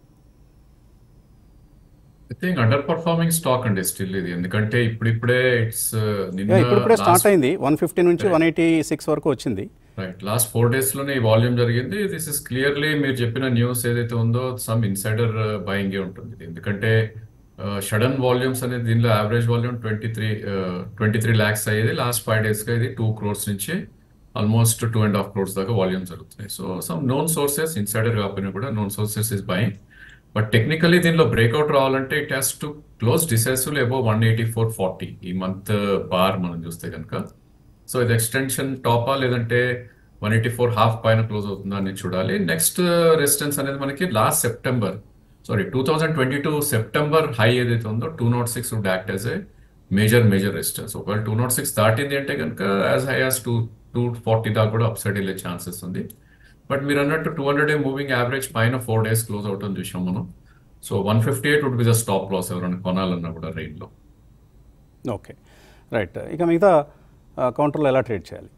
I think under performing stock అండి స్టిల్ ఇది ఎందుకంటే ఇప్పుడిప్పుడే ఇట్స్ నిన్న
Yeah, ఇప్పుడిప్పుడే స్టార్ట్
లాస్ట్
అయింది వన్ ఫిఫ్టీ నుంచి వన్ ఎయిటీ సిక్స్ వరకు వచ్చింది
రైట్ లాస్ట్ ఫోర్ డేస్ లోనే ఈ వాల్యూమ్ జరిగింది దిస్ ఇస్ క్లియర్లీ మీరు చెప్పిన న్యూస్ ఏదైతే ఉందో సమ్ ఇన్సైడర్ బయింగ్ ఉంటుంది ఇది. ఎందుకంటే సడన్ వాల్యూమ్స్ అనేది దీనిలో average volume twenty three twenty three lakhs అయ్యేది లాస్ట్ ఫైవ్ డేస్ గా ఇది టూ క్రోర్స్ నుంచి almost two and half crores దాకా వాల్యూమ్ జరుగుతున్నాయి so some known sources insider కాకపోయినా కూడా known sources is buying but technically దీనిలో బ్రేక్అవుట్ రావాలంటే it has to close decisive above one eighty four forty ఈ మంత్ బార్ మనం చూస్తే కనుక సో ఇది ఎక్స్టెన్షన్ టాపా లేదంటే వన్ ఎయిటీ ఫోర్ హాఫ్ పైన క్లోజ్ అవుతుందా అని చూడాలి నెక్స్ట్ రెసిస్టెన్స్ అనేది మనకి last September sorry two thousand twenty two September high ఏదైతే ఉందో two not six would act as a major major resistance ఒకవేళ టూ నాట్ సిక్స్ దాటింది అంటే కనుక as high as two two forty దాకా కూడా అప్ సైడ్ వెళ్ళే ఛాన్సెస్ ఉంది బట్ మీరు అన్నట్టు two hundred day moving average పైన ఫోర్ డేస్ క్లోజ్ అవుతుంది చూసాం మనం so one fifty eight would be the stop loss ఎవరైనా కొనాలన్నా కూడా రేంజ్లో
ఓకే రైట్ ఇక మిగతా కౌంటర్లో ఎలా ట్రేడ్ చేయాలి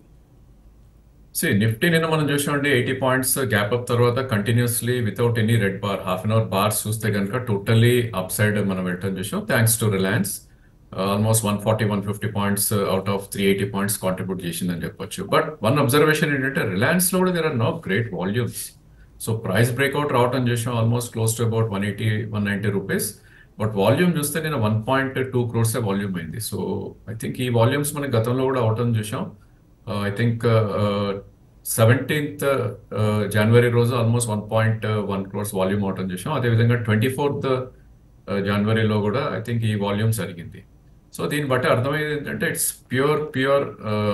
సి నిఫ్టీ నిన్న మనం చూసామండి ఎయిటీ పాయింట్స్ గ్యాప్ అప్ తర్వాత continuously without any red bar half an hour bars చూస్తే కనుక టోటల్లీ అప్ సైడ్ మనం వెళ్ళటం చూసాం thanks to Reliance almost one forty one fifty points out of three eighty points contribute చేసిందని చెప్పొచ్చు బట్ వన్ అబ్జర్వేషన్ ఏంటంటే రిలయన్స్ లో కూడా there are no great volumes so price breakout రావటం చేసాం almost close to about one eighty one ninety rupees but volume చూస్తే నేను one point two crores volume అయింది సో ఐ థింక్ ఈ వాల్యూమ్స్ మనకి గతంలో కూడా అవటం చూసాం ఐ థింక్ సెవెంటీన్త్ జనవరి రోజు almost one point one crores volume అవటం చూసాం అదేవిధంగా ట్వంటీ ఫోర్త్ జనవరిలో కూడా ఐ థింక్ ఈ వాల్యూమ్ జరిగింది సో దీన్ని బట్టి అర్థమయ్యేది ఏంటంటే it's pure pure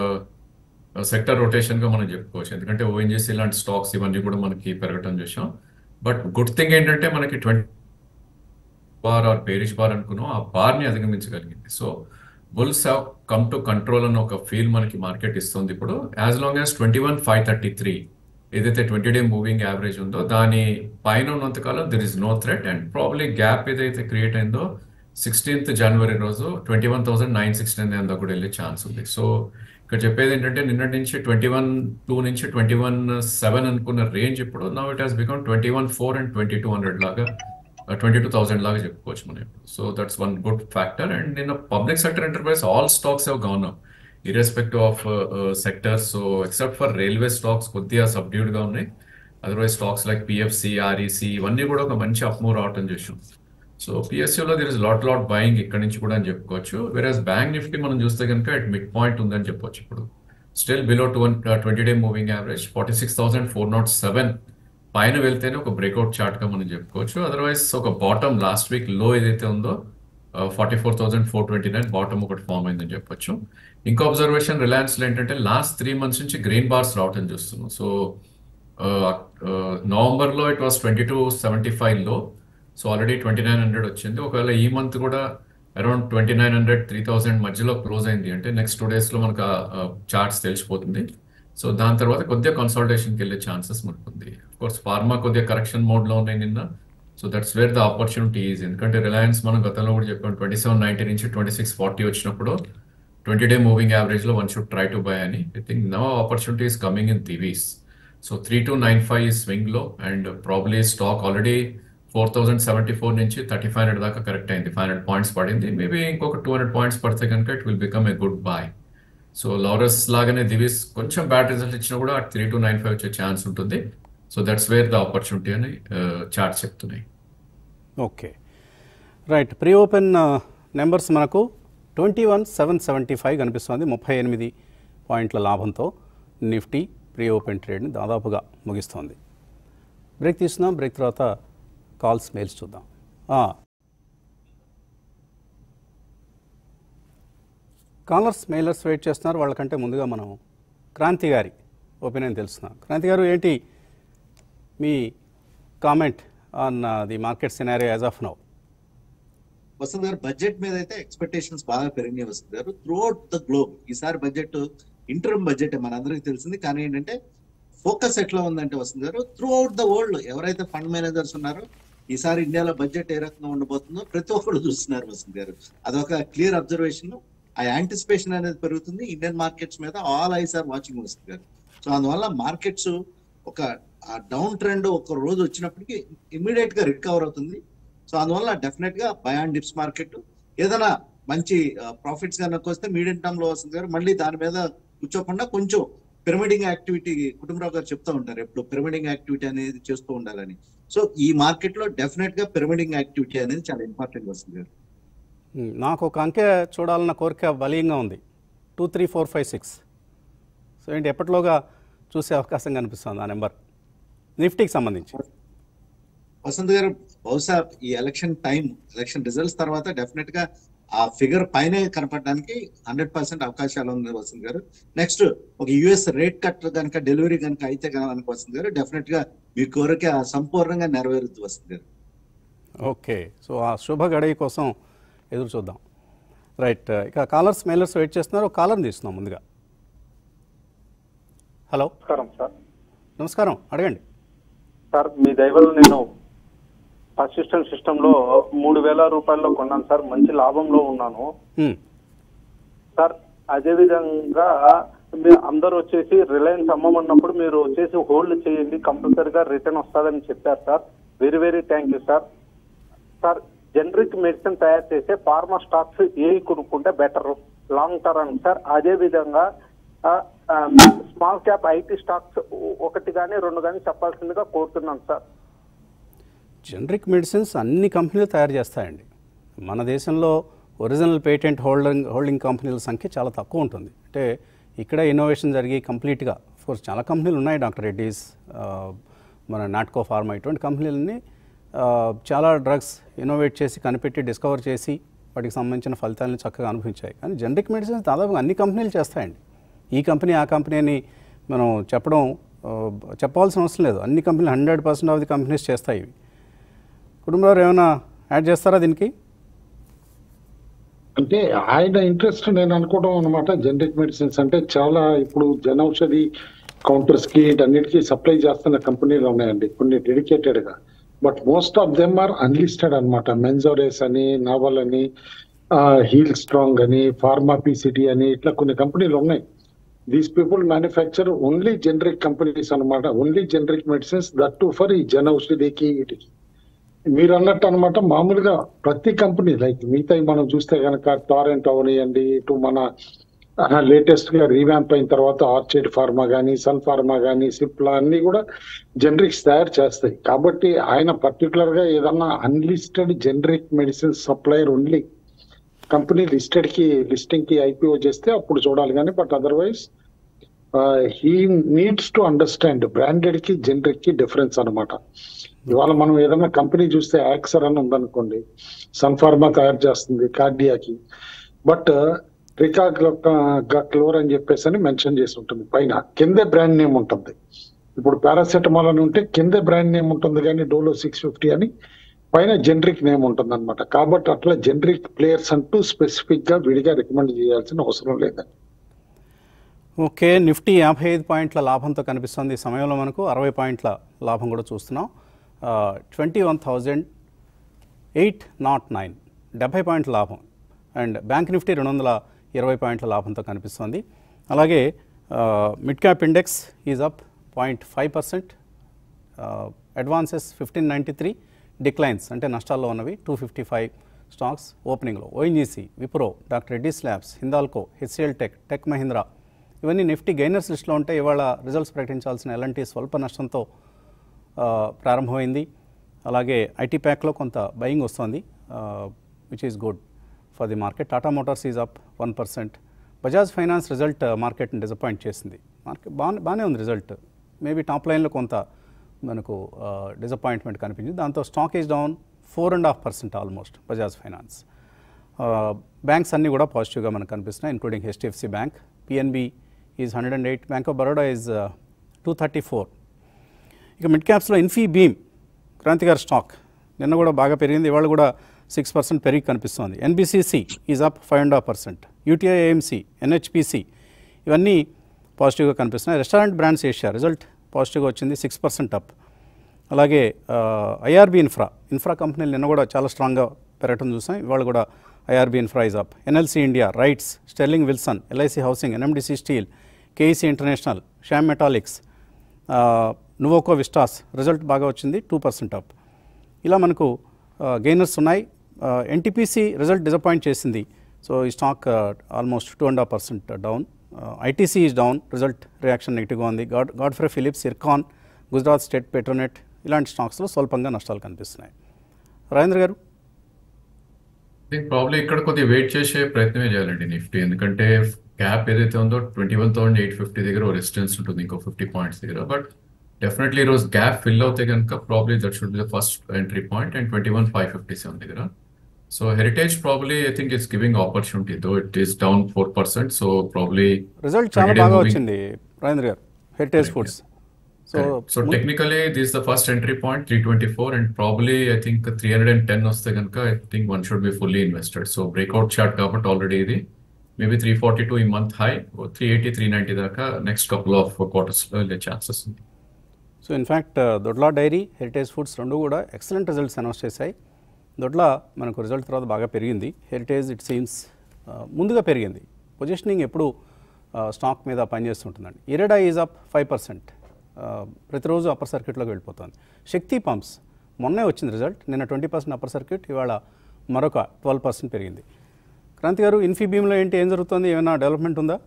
sector rotation గా మనం చెప్పుకోవచ్చు ఎందుకంటే ఓఎన్జీసీ లాంటి స్టాక్స్ ఇవన్నీ కూడా మనకి పెరగటం చూసాం బట్ గుడ్ థింగ్ ఏంటంటే మనకి twenty bar or bearish bar అనుకున్నాం ఆ బార్ ని అధిగమించగలిగింది so bulls have come to control అన్న ఒక ఫీల్ మనకి మార్కెట్ ఇస్తుంది ఇప్పుడు as long as twenty one five thirty three ఏదైతే ట్వంటీ డే మూవింగ్ యావరేజ్ ఉందో దాని పైన ఉన్నంతకాలం there is no threat and probably gap ఏదైతే క్రియేట్ అయిందో సిక్స్టీన్త్ జనవరి రోజు twenty one thousand nine sixty nine దాకా కూడా వెళ్ళే ఛాన్స్ ఉంది సో ఇక్కడ చెప్పేది ఏంటంటే నిన్నటి నుంచి ట్వంటీ వన్ టూ నుంచి ట్వంటీ వన్ సెవెన్ అనుకున్న రేంజ్ ఇప్పుడు now it has become twenty one four and twenty two hundred లాగా ట్వంటీ టూ థౌసండ్ లాగా చెప్పుకోవచ్చు మనం ఇప్పుడు so that's one good factor and నిన్న public sector enterprise all stocks have gone up irrespective of sectors so except for railway stocks కొద్దిగా సబ్డ్యూడ్ గా ఉన్నాయి otherwise stocks like PFC REC ఇవన్నీ కూడా ఒక మంచి అప్మూవ్ రావటం చేసాం సో పిఎస్యూలో there is lot lot buying ఇక్కడ నుంచి కూడా అని చెప్పుకోవచ్చు వేరేస్ బ్యాంక్ నిఫ్టీ మనం చూస్తే కనుక అట్ మిడ్ పాయింట్ ఉందని చెప్పొచ్చు ఇప్పుడు still below two twenty day moving average forty six thousand four not seven పైన వెళ్తేనే ఒక బ్రేక్అవుట్ చార్ట్ గా మనం చెప్పుకోవచ్చు అదర్వైజ్ ఒక బాటమ్ లాస్ట్ వీక్ లో ఏదైతే ఉందో forty four thousand four twenty nine bottom ఒకటి ఫామ్ అయిందని చెప్పొచ్చు ఇంకో అబ్జర్వేషన్ రిలయన్స్ లో ఏంటంటే లాస్ట్ త్రీ మంత్స్ నుంచి గ్రీన్ బార్స్ రావటం చూస్తున్నాం సో నవంబర్ లో it was twenty two seventy five లో so already twenty nine hundred వచ్చింది ఒకవేళ ఈ మంత్ కూడా around twenty nine hundred three thousand మధ్యలో క్లోజ్ అయింది అంటే నెక్స్ట్ టూ డేస్ లో మనకు చార్ట్స్ తెలిసిపోతుంది సో దాని తర్వాత కొద్దిగా కన్సల్టేషన్కి వెళ్ళే ఛాన్సెస్ మనకు ఉంది కోర్స్ ఫార్మా కొద్దిగా కరెక్షన్ మోడ్లో ఉన్నాయి నిన్న so that's where the opportunity is ఎందుకంటే రిలయన్స్ మనం గతంలో కూడా చెప్పాం ట్వంటీ సెవెన్ నైన్టీ నుంచి ట్వంటీ సిక్స్ ఫార్టీ వచ్చినప్పుడు ట్వంటీ డే మూవింగ్ యావరేజ్లో one should try to buy అని I think now opportunity is coming in Divis so three two nine five ఈ స్వింగ్లో and probably stock already four thousand seventy four నుంచి థర్టీ ఫైవ్ హండ్రెడ్ దాకా కరెక్ట్ అయింది ఫైవ్ హండ్రెడ్ పాయింట్స్ పడింది మేబీ ఇంకొక టూ హండ్రెడ్ పాయింట్స్ పడితే కనుక it will become a good buy so Laurus లాగానే దివిస్ కొంచెం బ్యాడ్ రిజల్ట్ ఇచ్చినా కూడా త్రీ టు నైన్ ఫైవ్ వచ్చే ఛాన్స్ ఉంటుంది so that's where the opportunity అని చార్ట్ చెప్తున్నాయి
okay right pre open numbers మనకు twenty one seven seventy five కనిపిస్తుంది ముప్పై ఎనిమిది పాయింట్ల లాభంతో నిఫ్టీ ప్రీ ఓపెన్ ట్రేడ్ని దాదాపుగా ముగిస్తోంది బ్రేక్ తీసుకుందాం బ్రేక్ తర్వాత కాల్స్ మెయిల్స్ చూద్దాం ఆ, కాలర్స్ మెయిలర్స్ వెయిట్ చేస్తున్నారు వాళ్ళకంటే ముందుగా మనం క్రాంతి గారి ఒపీనియన్ తెలుస్తున్నాం క్రాంతి గారు ఏంటి మీ comment on the market scenario as of now
Vasant garu budget మీద అయితే ఎక్స్పెక్టేషన్స్ బాగా పెరిగినాయి Vasant garu throughout the globe ఈసారి బడ్జెట్ ఇంటర్మ్ బడ్జెట్ మనందరికీ తెలిసింది కానీ ఏంటంటే ఫోకస్ ఎట్లా ఉందంటే Vasant garu throughout the world ఎవరైతే ఫండ్ మేనేజర్స్ ఉన్నారో ఈసారి ఇండియాలో బడ్జెట్ ఏ రకంగా ఉండబోతుందో ప్రతి ఒక్కరు చూస్తున్నారు వసంత్ గారు అదొక క్లియర్ అబ్జర్వేషన్ ఆ యాంటిసిపేషన్ అనేది పెరుగుతుంది ఇండియన్ మార్కెట్స్ మీద all eyes are watching Vasant garu so అందువల్ల మార్కెట్స్ ఒక ఆ డౌన్ ట్రెండ్ ఒక రోజు వచ్చినప్పటికీ ఇమీడియట్ గా రికవర్ అవుతుంది సో అందువల్ల డెఫినెట్ గా బయాన్ డిప్స్ మార్కెట్ ఏదైనా మంచి ప్రాఫిట్స్ కనుక వస్తే మీడియం టర్మ్ లో వస్తుంది గారు మళ్ళీ దాని మీద కూర్చోకుండా కొంచెం పిరమిడింగ్ యాక్టివిటీ కుటుంబరావు గారు చెప్తూ ఉంటారు ఎప్పుడు పిరమిడింగ్ యాక్టివిటీ అనేది చేస్తూ ఉండాలని సో ఈ మార్కెట్ లో డెఫినెట్ గా పిరమిడింగ్ యాక్టివిటీ అనేది చాలా ఇంపార్టెంట్ వస్తుంది గారు
మ్, నాకు ఒక అంకె చూడాలన్న కోరిక బలీయంగా ఉంది two three four five six so ఏంటి ఎప్పటిలోగా చూసే అవకాశం కనిపిస్తుంది ఆ నెంబర్ నిఫ్టీకి సంబంధించి
వసంత్ గారు బహుశా ఈ ఎలక్షన్ టైం ఎలక్షన్ రిజల్ట్స్ తర్వాత డెఫినెట్ గా ఆ ఫిగర్ పైనే కనపడడానికి హండ్రెడ్ పర్సెంట్ అవకాశాలు ఉంది వసంత్ గారు నెక్స్ట్ ఒక యుఎస్ రేట్ కట్ కనుక డెలివరీ కనుక అయితే కనుక వసంత్ గారు డెఫినెట్ గా మీ కోరిక సంపూర్ణంగా నెరవేరుద్ది వసంత్ గారు
ఓకే సో ఆ శుభ గడియ కోసం ఎదురు చూద్దాం రైట్ ఇక కాలర్స్ మెయిలర్స్ వెయిట్ చేస్తున్నారు ఒక కాలర్ని తీస్తున్నాం ముందుగా హలో
నమస్కారం సార్
నమస్కారం అడగండి
సార్ మీ దయవల్ల నేను అసిస్టెంట్ సిస్టమ్ లో మూడు వేల రూపాయల్లో కొన్నాను సార్ మంచి లాభంలో ఉన్నాను
మ్,
సార్ అదే విధంగా మీరు అందరూ వచ్చేసి రిలయన్స్ అమ్మమన్నప్పుడు మీరు వచ్చేసి హోల్డ్ చేయండి కంపల్సరీగా రిటర్న్ వస్తుందని చెప్పారు sir very very thank you sir sir generic medicine తయారు చేసే ఫార్మా స్టాక్స్ ఏ కొనుక్కుంటే బెటర్ లాంగ్ టర్మ్ సార్ అదే విధంగా స్మాల్ క్యాప్ ఐటీ స్టాక్స్ ఒకటి కానీ రెండు కానీ చెప్పాల్సిందిగా కోరుతున్నాను సార్
జనరిక్ మెడిసిన్స్ అన్ని కంపెనీలు తయారు చేస్తాయండి మన దేశంలో ఒరిజినల్ పేటెంట్ హోల్డింగ్ హోల్డింగ్ కంపెనీల సంఖ్య చాలా తక్కువ ఉంటుంది అంటే ఇక్కడ ఇన్నోవేషన్ జరిగి కంప్లీట్గా కోర్స్ చాలా కంపెనీలు ఉన్నాయి డాక్టర్ రెడ్డీస్ ఆ, మన నాట్కో ఫార్మా ఇటువంటి కంపెనీలన్నీ ఆ, చాలా డ్రగ్స్ ఇన్నోవేట్ చేసి కనిపెట్టి డిస్కవర్ చేసి వాటికి సంబంధించిన ఫలితాలను చక్కగా అనుభవించాయి కానీ జనరిక్ మెడిసిన్స్ దాదాపుగా అన్ని కంపెనీలు చేస్తాయండి ఈ కంపెనీ ఆ కంపెనీ అని మనం చెప్పడం ఆ, చెప్పాల్సిన అవసరం లేదు అన్ని కంపెనీలు hundred percent of the companies చేస్తాయి ఇవి కుటుంబంలో ఏమైనా యాడ్ చేస్తారా దీనికి
అంటే ఆయన ఇంట్రెస్ట్ నేను అనుకోవడం అనమాట జనరిక్ మెడిసిన్స్ అంటే చాలా ఇప్పుడు జనౌషధి కౌంటర్స్ కి వీటన్నిటికీ సప్లై చేస్తున్న కంపెనీలు ఉన్నాయండి కొన్ని డెడికేటెడ్ గా but most of them are unlisted అనమాట మెన్జోరేస్ అని నావల్ అని హీల్ స్ట్రాంగ్ అని ఫార్మా పీసిటీ అని ఇట్లా కొన్ని కంపెనీలు ఉన్నాయి these people manufacture only generic companies అన్నమాట only generic medicines that to for ఈ జనౌషధికి వీటికి మీరు అన్నట్టు అనమాట మామూలుగా ప్రతి కంపెనీ లైక్ మిగతా మనం చూస్తే కనుక టారెంట్ అవనియండి ఇటు మన లేటెస్ట్ గా రీవ్యాంప్ అయిన తర్వాత ఆర్చిడ్ ఫార్మా కానీ సన్ ఫార్మా కానీ సిప్లా అన్ని కూడా జనరిక్స్ తయారు చేస్తాయి కాబట్టి ఆయన పర్టికులర్ గా ఏదన్నా unlisted generic medicine supplier only company listed కి లిస్టింగ్ కి ఐపీఓ చేస్తే అప్పుడు చూడాలి కానీ but otherwise he needs to understand branded కి జనరిక్ కి డిఫరెన్స్ అనమాట ఇవాళ మనం ఏదైనా కంపెనీ చూస్తే యాక్సర్ అని ఉందనుకోండి సన్ ఫార్మా తయారు చేస్తుంది కార్డియాకి బట్ రికా క్లోర్ అని చెప్పేసి అని మెన్షన్ చేసి ఉంటుంది పైన కిందే బ్రాండ్ నేమ్ ఉంటుంది ఇప్పుడు పారాసెటమాల్ అని ఉంటే కిందే బ్రాండ్ నేమ్ ఉంటుంది కానీ డోలో సిక్స్ ఫిఫ్టీ అని పైన జనరిక్ నేమ్ ఉంటుంది అనమాట కాబట్టి అట్లా జనరిక్ ప్లేయర్స్ అంటూ స్పెసిఫిక్ గా విడిగా రికమెండ్ చేయాల్సిన అవసరం లేదండి
ఓకే నిఫ్టీ యాభై ఐదు పాయింట్ల లాభంతో కనిపిస్తుంది ఈ సమయంలో మనకు అరవై పాయింట్ల లాభం కూడా చూస్తున్నాం twenty one thousand eight not nine డెబ్బై పాయింట్ల లాభం అండ్ బ్యాంక్ నిఫ్టీ రెండు వందల ఇరవై పాయింట్ల లాభంతో కనిపిస్తోంది అలాగే mid cap index is up point five percent advances fifteen ninety three declines అంటే నష్టాల్లో ఉన్నవి టూ ఫిఫ్టీ ఫైవ్ స్టాక్స్ ఓపెనింగ్లో ONGC Wipro doctor Reddy's labs Hindalco HCL tech tech Mahindra ఇవన్నీ నిఫ్టీ గైనర్స్ లిస్ట్లో ఉంటే ఇవాళ రిజల్ట్స్ ప్రకటించాల్సిన ఎలాంటి స్వల్ప నష్టంతో ఆ, ప్రారంభమైంది అలాగే ఐటీ ప్యాక్లో కొంత బయింగ్ వస్తుంది which is good for the market Tata motors is up one percent Bajaj finance result మార్కెట్ని డిసప్పాయింట్ చేసింది మార్కెట్ బాగా బాగానే ఉంది రిజల్ట్ మేబీ టాప్ లైన్లో కొంత మనకు డిసప్పాయింట్మెంట్ కనిపించింది దాంతో stock is down four and half percent almost Bajaj finance banks అన్నీ కూడా పాజిటివ్గా మనకు కనిపిస్తున్నాయి including HDFC bank PNB is hundred and eight bank of Baroda is two thirty four ఇక మిడ్ క్యాప్స్లో ఇన్ఫీ బీమ్ క్రాంతి గారి స్టాక్ నిన్న కూడా బాగా పెరిగింది ఇవాళ కూడా సిక్స్ పర్సెంట్ పెరిగి కనిపిస్తోంది NBCC is up five and half percent UTI AMC NHPC ఇవన్నీ పాజిటివ్గా కనిపిస్తున్నాయి రెస్టారెంట్ బ్రాండ్స్ ఏషియా రిజల్ట్ పాజిటివ్గా వచ్చింది సిక్స్ పర్సెంట్ అప్ అలాగే ఐఆర్బి ఇన్ఫ్రా ఇన్ఫ్రా కంపెనీలు నిన్న కూడా చాలా స్ట్రాంగ్గా పెరగటం చూసాం ఇవాళ కూడా IRB infra is up NLC India RITES Sterling Wilson LIC housing NMDC steel KEC international Shyam metallics Nuvoco vistas result బాగా వచ్చింది టూ పర్సెంట్ అప్ ఇలా మనకు గెయినర్స్ ఉన్నాయి ఎన్టీపీసీ రిజల్ట్ డిసప్పాయింట్ చేసింది సో ఈ stock almost two and half percent down ITC is down result reaction నెగిటివ్గా ఉంది god Godfrey Phillips Ircon Gujarat state Petronet ఇలాంటి స్టాక్స్లో స్వల్పంగా నష్టాలు కనిపిస్తున్నాయి రాజేంద్ర గారు
ప్రాబ్లీ ఇక్కడ కొద్దిగా వెయిట్ చేసే ప్రయత్నమే చేయాలండి నిఫ్టీ ఎందుకంటే గ్యాప్ ఏదైతే ఉందో twenty one thousand eight fifty దగ్గర రెసిస్టెన్స్ ఉంటుంది ఇంకో ఫిఫ్టీ పాయింట్స్ దగ్గర బట్ డెఫినెట్లీ ఈరోజు గ్యాప్ ఫిల్ అవుతే కనుక probably that should be the first entry point and twenty one five fifty seven దగ్గర so heritage probably I think it's giving opportunity though it is down four percent so probably
result చాలా
Friday
బాగా
moving-
వచ్చింది Rajendra garu heritage
Correct,
foods so
so technically this the first entry point three twenty four and probably I think three hundred and ten వస్తే కనుక I think one should be fully invested so breakout chart కాబట్టి ఆల్రెడీ ఇది మేబీ త్రీ ఫార్టీ టూ ఈ month high three eighty three ninety దాకా నెక్స్ట్ కపుల్ ఆఫ్ క్వార్టర్స్లో వెళ్ళే ఛాన్సెస్ ఉంది
so in fact Dodla dairy heritage foods రెండు కూడా ఎక్సలెంట్ రిజల్ట్స్ అనౌన్స్ చేశాయి దొడ్లా మనకు రిజల్ట్ తర్వాత బాగా పెరిగింది హెరిటేజ్ ఇట్ సీమ్స్ ముందుగా పెరిగింది పొజిషనింగ్ ఎప్పుడు స్టాక్ మీద పనిచేస్తుంటుందండి IREDA is up five percent ప్రతిరోజు అప్పర్ సర్క్యూట్లోకి వెళ్ళిపోతుంది శక్తి పంప్స్ మొన్నే వచ్చింది రిజల్ట్ నిన్న ట్వంటీ పర్సెంట్ అప్పర్ సర్క్యూట్ ఇవాళ మరొక ట్వెల్వ్ పర్సెంట్ పెరిగింది క్రాంతి గారు ఇన్ఫీబీమ్లో ఏంటి ఏం జరుగుతుంది ఏమైనా డెవలప్మెంట్ ఉందా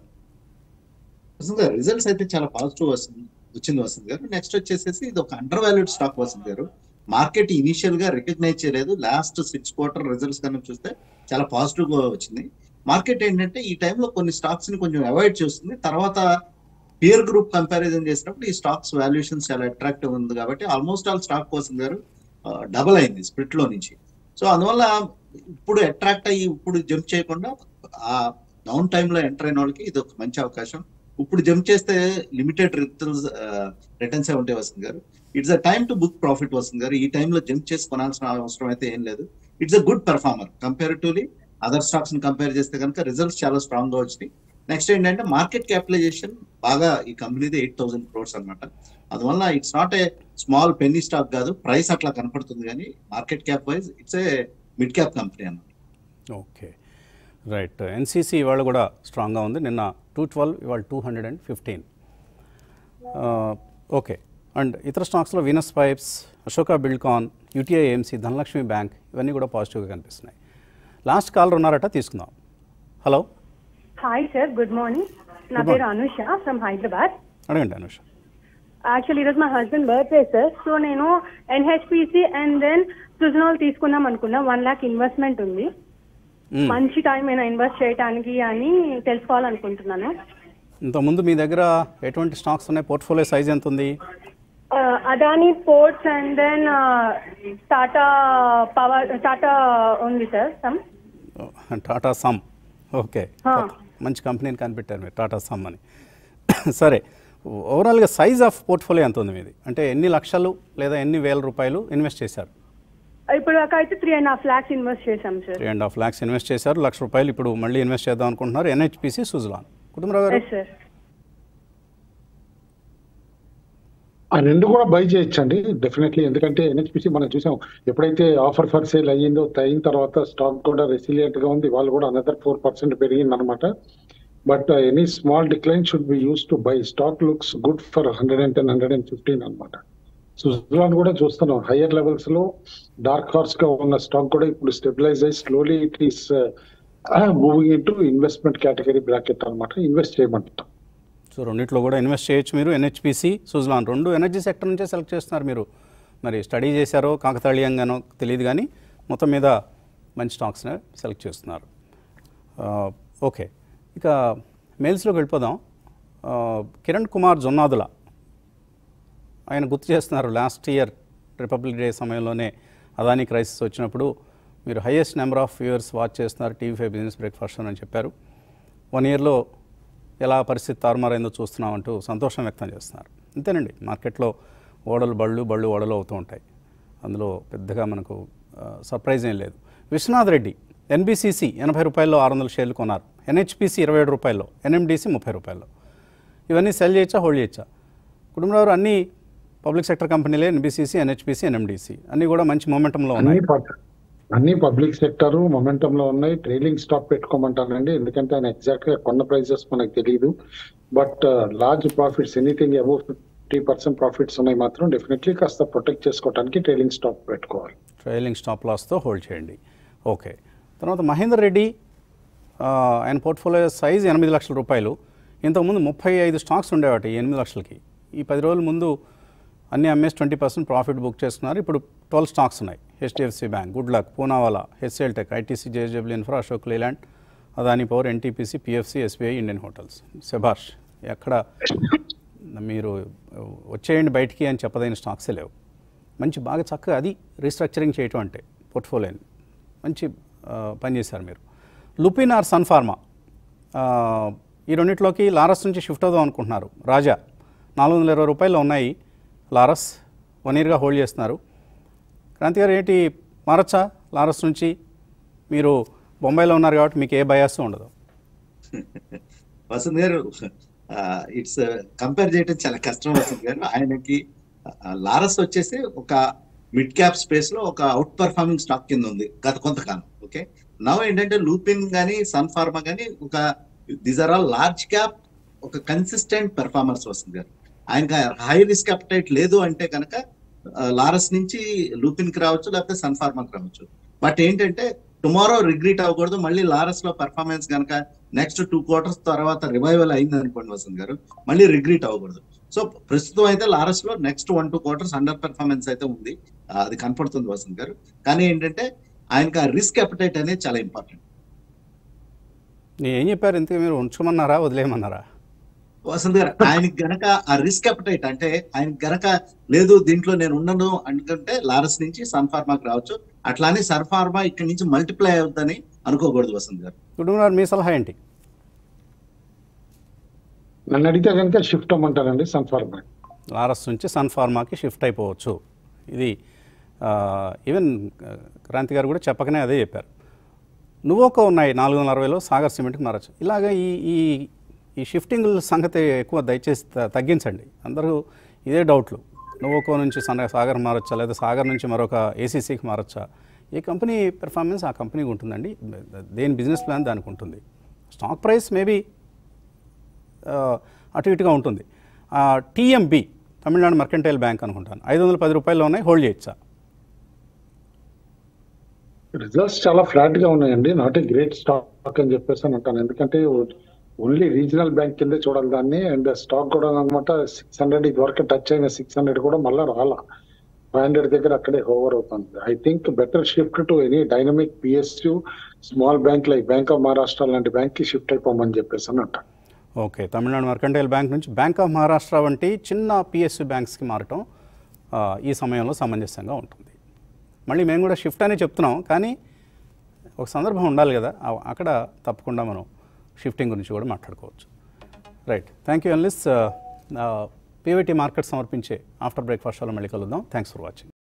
వసంత్ గారు రిజల్ట్స్ అయితే చాలా పాజిటివ్ వస్తుంది వచ్చింది వసంత్ గారు నెక్స్ట్ వచ్చేసేసి ఇది ఒక under valued stock Vasant garu market initial గా రికగ్నైజ్ చేయలేదు లాస్ట్ సిక్స్ క్వార్టర్ రిజల్ట్స్ కనుక చూస్తే చాలా పాజిటివ్ గా వచ్చింది మార్కెట్ ఏంటంటే ఈ టైంలో కొన్ని స్టాక్స్ ని కొంచెం అవాయిడ్ చేస్తుంది తర్వాత పియర్ గ్రూప్ కంపారిజన్ చేసినప్పుడు ఈ స్టాక్స్ వాల్యుయేషన్స్ చాలా అట్రాక్టివ్ ఉంది కాబట్టి ఆల్మోస్ట్ ఆల్ స్టాక్ కోసం గారు డబల్ అయింది స్ప్లిట్ లో నుంచి సో అందువల్ల ఇప్పుడు అట్రాక్ట్ అయ్యి ఇప్పుడు జంప్ చేయకుండా ఆ డౌన్ టైమ్ లో ఎంటర్ అయిన వాళ్ళకి ఇది ఒక మంచి అవకాశం ఇప్పుడు జంప్ చేస్తే లిమిటెడ్ రిటర్న్స్ రిటర్న్స్ ఏ ఉంటాయి వస్తుంది గారు it's a time to book profit వస్తుంది గారు ఈ టైంలో జంప్ చేసి కొనాల్సిన అవసరం అయితే ఏం లేదు it's a good performer comparatively other stocks ని కంపేర్ చేస్తే కనుక రిజల్ట్స్ చాలా స్ట్రాంగ్ గా వచ్చినాయి నెక్స్ట్ ఏంటంటే మార్కెట్ క్యాపిటలైజేషన్ బాగా ఈ కంపెనీది ఎయిట్ థౌసండ్ క్రోర్స్ అనమాట అందువల్ల it's not a small penny stock కాదు ప్రైస్ అట్లా కనపడుతుంది కానీ market cap wise it's a mid cap company అన్నమాట
ఓకే రైట్ ఎన్సీసీ ఇవాళ కూడా స్ట్రాంగ్గా ఉంది నిన్న టూ ట్వెల్వ్ ఇవాళ two hundred and fifteen okay and ఇతర స్టాక్స్లో Venus pipes Ashoka buildcon UTI AMC Dhanalakshmi bank ఇవన్నీ కూడా పాజిటివ్గా కనిపిస్తున్నాయి లాస్ట్ కాలర్ ఉన్నారట తీసుకుందాం hello
hi sir good morning నా
Good
పేరు అనుష ఫ్రమ్ హైదరాబాద్
అడగండి అనుష
యాక్చువల్లీ ఈరోజు మా హస్బెండ్ బర్త్డే సార్ సో నేను ఎన్హెచ్పిసి అండ్ దెన్ సుజనాల్ తీసుకుందాం అనుకున్నా వన్ లాక్ ఇన్వెస్ట్మెంట్ ఉంది
మ్మ్.
మంచి టైం అయినా ఇన్వెస్ట్ చేయడానికి అని తెలుసుకోవాలనుకుంటున్నాను
ఇంతకుముందు మీ దగ్గర ఎటువంటి స్టాక్స్ ఉన్నాయి పోర్ట్ఫోలియో సైజ్ ఎంత ఉంది
Adani ports and then Tata power Tata ఉంది sir some
Tata some okay
హా.
మంచి కంపెనీని కనిపెట్టారు మీరు టాటా సమ్ అని సరే ఓవరాల్గా సైజ్ ఆఫ్ పోర్ట్ఫోలియో ఎంత ఉంది మీది అంటే ఎన్ని లక్షలు లేదా ఎన్ని వేల రూపాయలు ఇన్వెస్ట్ చేశారు
ఇప్పుడు దాకా అయితే three and half lakhs invest చేశాం సార్
three and half lakhs invest చేశారు లక్ష రూపాయలు ఇప్పుడు మళ్ళీ ఇన్వెస్ట్ చేద్దాం అనుకుంటున్నారు ఎన్హెచ్పిసి సుజలాన్ కుటుంబరావు గారు
ఎస్ సార్
ఆ రెండు కూడా బై చేయొచ్చండి డెఫినెట్లీ ఎందుకంటే ఎన్హెచ్పిసి మనం చూసాం ఎప్పుడైతే ఆఫర్ ఫర్ సేల్ అయ్యిందో అయిన తర్వాత స్టాక్ కూడా రెసిలియంట్ గా ఉంది వాళ్ళు కూడా అనదర్ ఫోర్ పర్సెంట్ పెరిగింది అనమాట but any small decline should be uses to buy stock looks good for hundred and ten hundred and fifteen అనమాట సుజలాన్ కూడా చూస్తున్నాం హయ్యర్ లెవెల్స్ లో డార్క్ హార్స్ గా ఉన్న స్టాక్ కూడా ఇప్పుడు స్టెబిలైజ్ అయ్యి slowly it is moving in to investment category bracket అనమాట ఇన్వెస్ట్ చేయమంటాం
సో రెండిట్లో కూడా ఇన్వెస్ట్ చేయొచ్చు మీరు ఎన్హెచ్పిసి సుజలాన్ రెండు ఎనర్జీ సెక్టర్ నుంచే సెలెక్ట్ చేస్తున్నారు మీరు మరి స్టడీ చేశారో కాకతాళీయంగానో తెలియదు కానీ మొత్తం మీద మంచి స్టాక్స్ని సెలెక్ట్ చేస్తున్నారు ఆ, ఓకే ఇక మెయిల్స్లోకి వెళ్ళిపోదాం ఆ, కిరణ్ కుమార్ జొన్నాదుల ఆయన గుర్తు చేస్తున్నారు లాస్ట్ ఇయర్ రిపబ్లిక్ డే సమయంలోనే అదానీ క్రైసిస్ వచ్చినప్పుడు మీరు highest number of viewers watch చేస్తున్నారు టీవీ ఫైవ్ బిజినెస్ బ్రేక్ఫాస్ట్ అని చెప్పారు వన్ ఇయర్లో ఎలా పరిస్థితి తారుమారైందో చూస్తున్నామంటూ సంతోషం వ్యక్తం చేస్తున్నారు అంతేనండి మార్కెట్లో ఓడలు బళ్ళు బళ్ళు ఓడలు అవుతూ ఉంటాయి అందులో పెద్దగా మనకు ఆ, సర్ప్రైజ్ ఏం లేదు విశ్వనాథ్ రెడ్డి ఎన్బిసిసి ఎనభై రూపాయల్లో ఆరు వందల షేర్లు కొన్నారు ఎన్హెచ్పిసి ఇరవై ఏడు రూపాయల్లో ఎన్ఎండిసి ముప్పై రూపాయల్లో ఇవన్నీ సెల్ చేయొచ్చా హోల్డ్ చేయొచ్చా కుటుంబరావు అన్ని పబ్లిక్ సెక్టర్ కంపెనీలే ఎన్బిసిసి ఎన్హెచ్పిసి ఎన్ఎండిసి అన్నీ కూడా మంచి మొమెంటంలో ఉన్నాయి
అన్ని పబ్- అన్ని పబ్లిక్ సెక్టర్ మొమెంటం లో ఉన్నాయి ట్రైలింగ్ స్టాక్ పెట్టుకోమంటానండి ఎందుకంటే ఆయన ఎగ్జాక్ట్ గా కొన్న ప్రైజెస్ మనకు తెలియదు but large profits anything above fifty percent profits ఉన్నాయి మాత్రం డెఫినెట్లీ కాస్త ప్రొటెక్ట్ చేసుకోవడానికి ట్రైలింగ్ స్టాక్ పెట్టుకోవాలి
ట్రైలింగ్ స్టాప్ లాస్తో హోల్డ్ చేయండి ఓకే తర్వాత మహేందర్ రెడ్డి ఆ, ఆయన పోర్ట్ఫోలియో సైజ్ ఎనిమిది లక్షల రూపాయలు ఇంతకుముందు ముప్పై ఐదు స్టాక్స్ ఉండేవాటి ఈ ఎనిమిది లక్షలకి ఈ పది రోజుల ముందు అన్ని అమ్మేసి ట్వంటీ పర్సెంట్ ప్రాఫిట్ బుక్ చేస్తున్నారు ఇప్పుడు ట్వెల్వ్ స్టాక్స్ ఉన్నాయి HDFC bank good luck Poonawalla HCL tech ITC JSW infra Ashok Leyland Adani power NTPC PFC SBI Indian hotels శభాష్ ఎక్కడ మీరు వచ్చేయండి బయటికి అని చెప్పదైన స్టాక్సే లేవు మంచి బాగా చక్కగా అది రీస్ట్రక్చరింగ్ చేయటం అంటే పోర్ట్ఫోలియోని మంచి ఆ, పని చేశారు మీరు లుపిన్ ఆర్ సన్ ఫార్మా ఆ, ఈ రెండిట్లోకి లారస్ నుంచి షిఫ్ట్ అవుదాం అనుకుంటున్నారు రాజా నాలుగు వందల ఇరవై రూపాయలు ఉన్నాయి లారస్ వన్ ఇయర్గా హోల్డ్ చేస్తున్నారు క్రాంతి గారు ఏంటి మారచ్చా లారస్ నుంచి మీరు బొంబాయిలో ఉన్నారు కాబట్టి మీకు ఏ బయాస్ ఉండదు
వసంత్ గారు ఇట్స్ కంపేర్ చేయడం చాలా కష్టం వసంత్ గారు ఆయనకి ఆ, లారస్ వచ్చేసి ఒక మిడ్ క్యాప్ స్పేస్ లో ఒక అవుట్ పర్ఫార్మింగ్ స్టాక్ కింద ఉంది గత కొంతకాలం ఓకే నవ్ ఏంటంటే లూపిన్ గానీ సన్ ఫార్మా గానీ ఒక these are all large cap ఒక కన్సిస్టెంట్ పెర్ఫార్మర్స్ వస్తుంది గారు ఆయనకి హై రిస్క్ అప్టైట్ లేదు అంటే కనుక లారస్ నుంచి లూపిన్ కి రావచ్చు లేకపోతే సన్ ఫార్మాకి రావచ్చు బట్ ఏంటంటే టుమారో రిగ్రీట్ అవ్వకూడదు మళ్ళీ లారస్ లో పెర్ఫార్మెన్స్ కనుక నెక్స్ట్ టూ క్వార్టర్స్ తర్వాత రివైవల్ అయింది అనుకోండి వసంత్ గారు మళ్ళీ రిగ్రీట్ అవ్వకూడదు సో ప్రస్తుతం అయితే లారస్ లో next one two quarters under performance అయితే ఉంది ఆ, అది కనపడుతుంది వసంత్ గారు కానీ ఏంటంటే ఆయనకి ఆ రిస్క్ అపటైట్ అనేది చాలా ఇంపార్టెంట్
నేను ఏం చెప్పారు ఇంతకీ మీరు ఉంచుకోమన్నారా వదిలేయమన్నారా
వసంత్ గారు ఆయనకి గనక ఆ రిస్క్ అపటైట్ అంటే ఆయనకి గనక లేదు దీంట్లో నేను ఉండను అనుకుంటే లారస్ నుంచి సన్ ఫార్మాకి రావచ్చు అట్లానే సన్ ఫార్మా ఇక్కడ నుంచి మల్టిప్లై అవుతుందని అనుకోకూడదు వసంత్ గారు
కుటుంబరావు మీ సలహా ఏంటి
నన్ను అడిగితే కనుక షిఫ్ట్ అవ్వమంటానండి సన్ఫార్మా
లారస్ నుంచి సన్ ఫార్మాకి షిఫ్ట్ అయిపోవచ్చు ఇది ఈవెన్ క్రాంతి గారు కూడా చెప్పకనే అదే చెప్పారు నువ్వొక ఉన్నాయి నాలుగు వందల అరవైలో సాగర్ సిమెంట్కి మారచ్చు ఇలాగ ఈ ఈ ఈ షిఫ్టింగ్ సంగతి ఎక్కువ దయచేసి త- తగ్గించండి అందరూ ఇదే డౌట్లు నువ్వొక నుంచి సన సాగర్ మారచ్చా లేదా సాగర్ నుంచి మరొక ఏసీసీకి మారచ్చా ఏ కంపెనీ పెర్ఫార్మెన్స్ ఆ కంపెనీకి ఉంటుందండి దేని బిజినెస్ ప్లాన్ దానికి ఉంటుంది స్టాక్ ప్రైస్ మేబీ ఆ, అటు ఇటుగా ఉంటుంది టీఎంబి తమిళనాడు మర్కెంటైల్ బ్యాంక్ అనుకుంటాను ఐదు వందల పది రూపాయలు ఉన్నాయి హోల్డ్ చేయొచ్చా
రిజల్ట్స్ చాలా ఫ్లాట్ గా ఉన్నాయండి నాట్ ఏ గ్రేట్ స్టాక్ అని చెప్పేసి అని అంటాను ఎందుకంటే ఓన్లీ రీజనల్ బ్యాంక్ కిందే చూడాలి దాన్ని అండ్ స్టాక్ కూడా అనమాట సిక్స్ హండ్రెడ్ ఇది వరకు టచ్ అయిన సిక్స్ హండ్రెడ్ కూడా మళ్ళీ రాలా ఫైవ్ హండ్రెడ్ దగ్గర అక్కడే హోవర్ అవుతుంది I think better shift to any dynamic PSU small bank like bank of Maharashtra లాంటి బ్యాంక్ కి షిఫ్ట్ అయిపోమని చెప్పేసి అని అంటాను
ఓకే తమిళనాడు మర్కంటైల్ బ్యాంక్ నుంచి బ్యాంక్ ఆఫ్ మహారాష్ట్ర వంటి చిన్న పిఎస్యు బ్యాంక్స్కి మారటం ఆ, ఈ సమయంలో సమంజసంగా ఉంటుంది మళ్ళీ మేము కూడా షిఫ్ట్ అనే చెప్తున్నాం కానీ ఒక సందర్భం ఉండాలి కదా ఆ- అక్కడ తప్పకుండా మనం షిఫ్టింగ్ గురించి కూడా మాట్లాడుకోవచ్చు right thank you unlisted PVT market సమర్పించే ఆఫ్టర్ బ్రేక్ఫాస్ట్ షోలో మళ్ళీ కలుద్దాం థ్యాంక్స్ ఫర్ వాచింగ్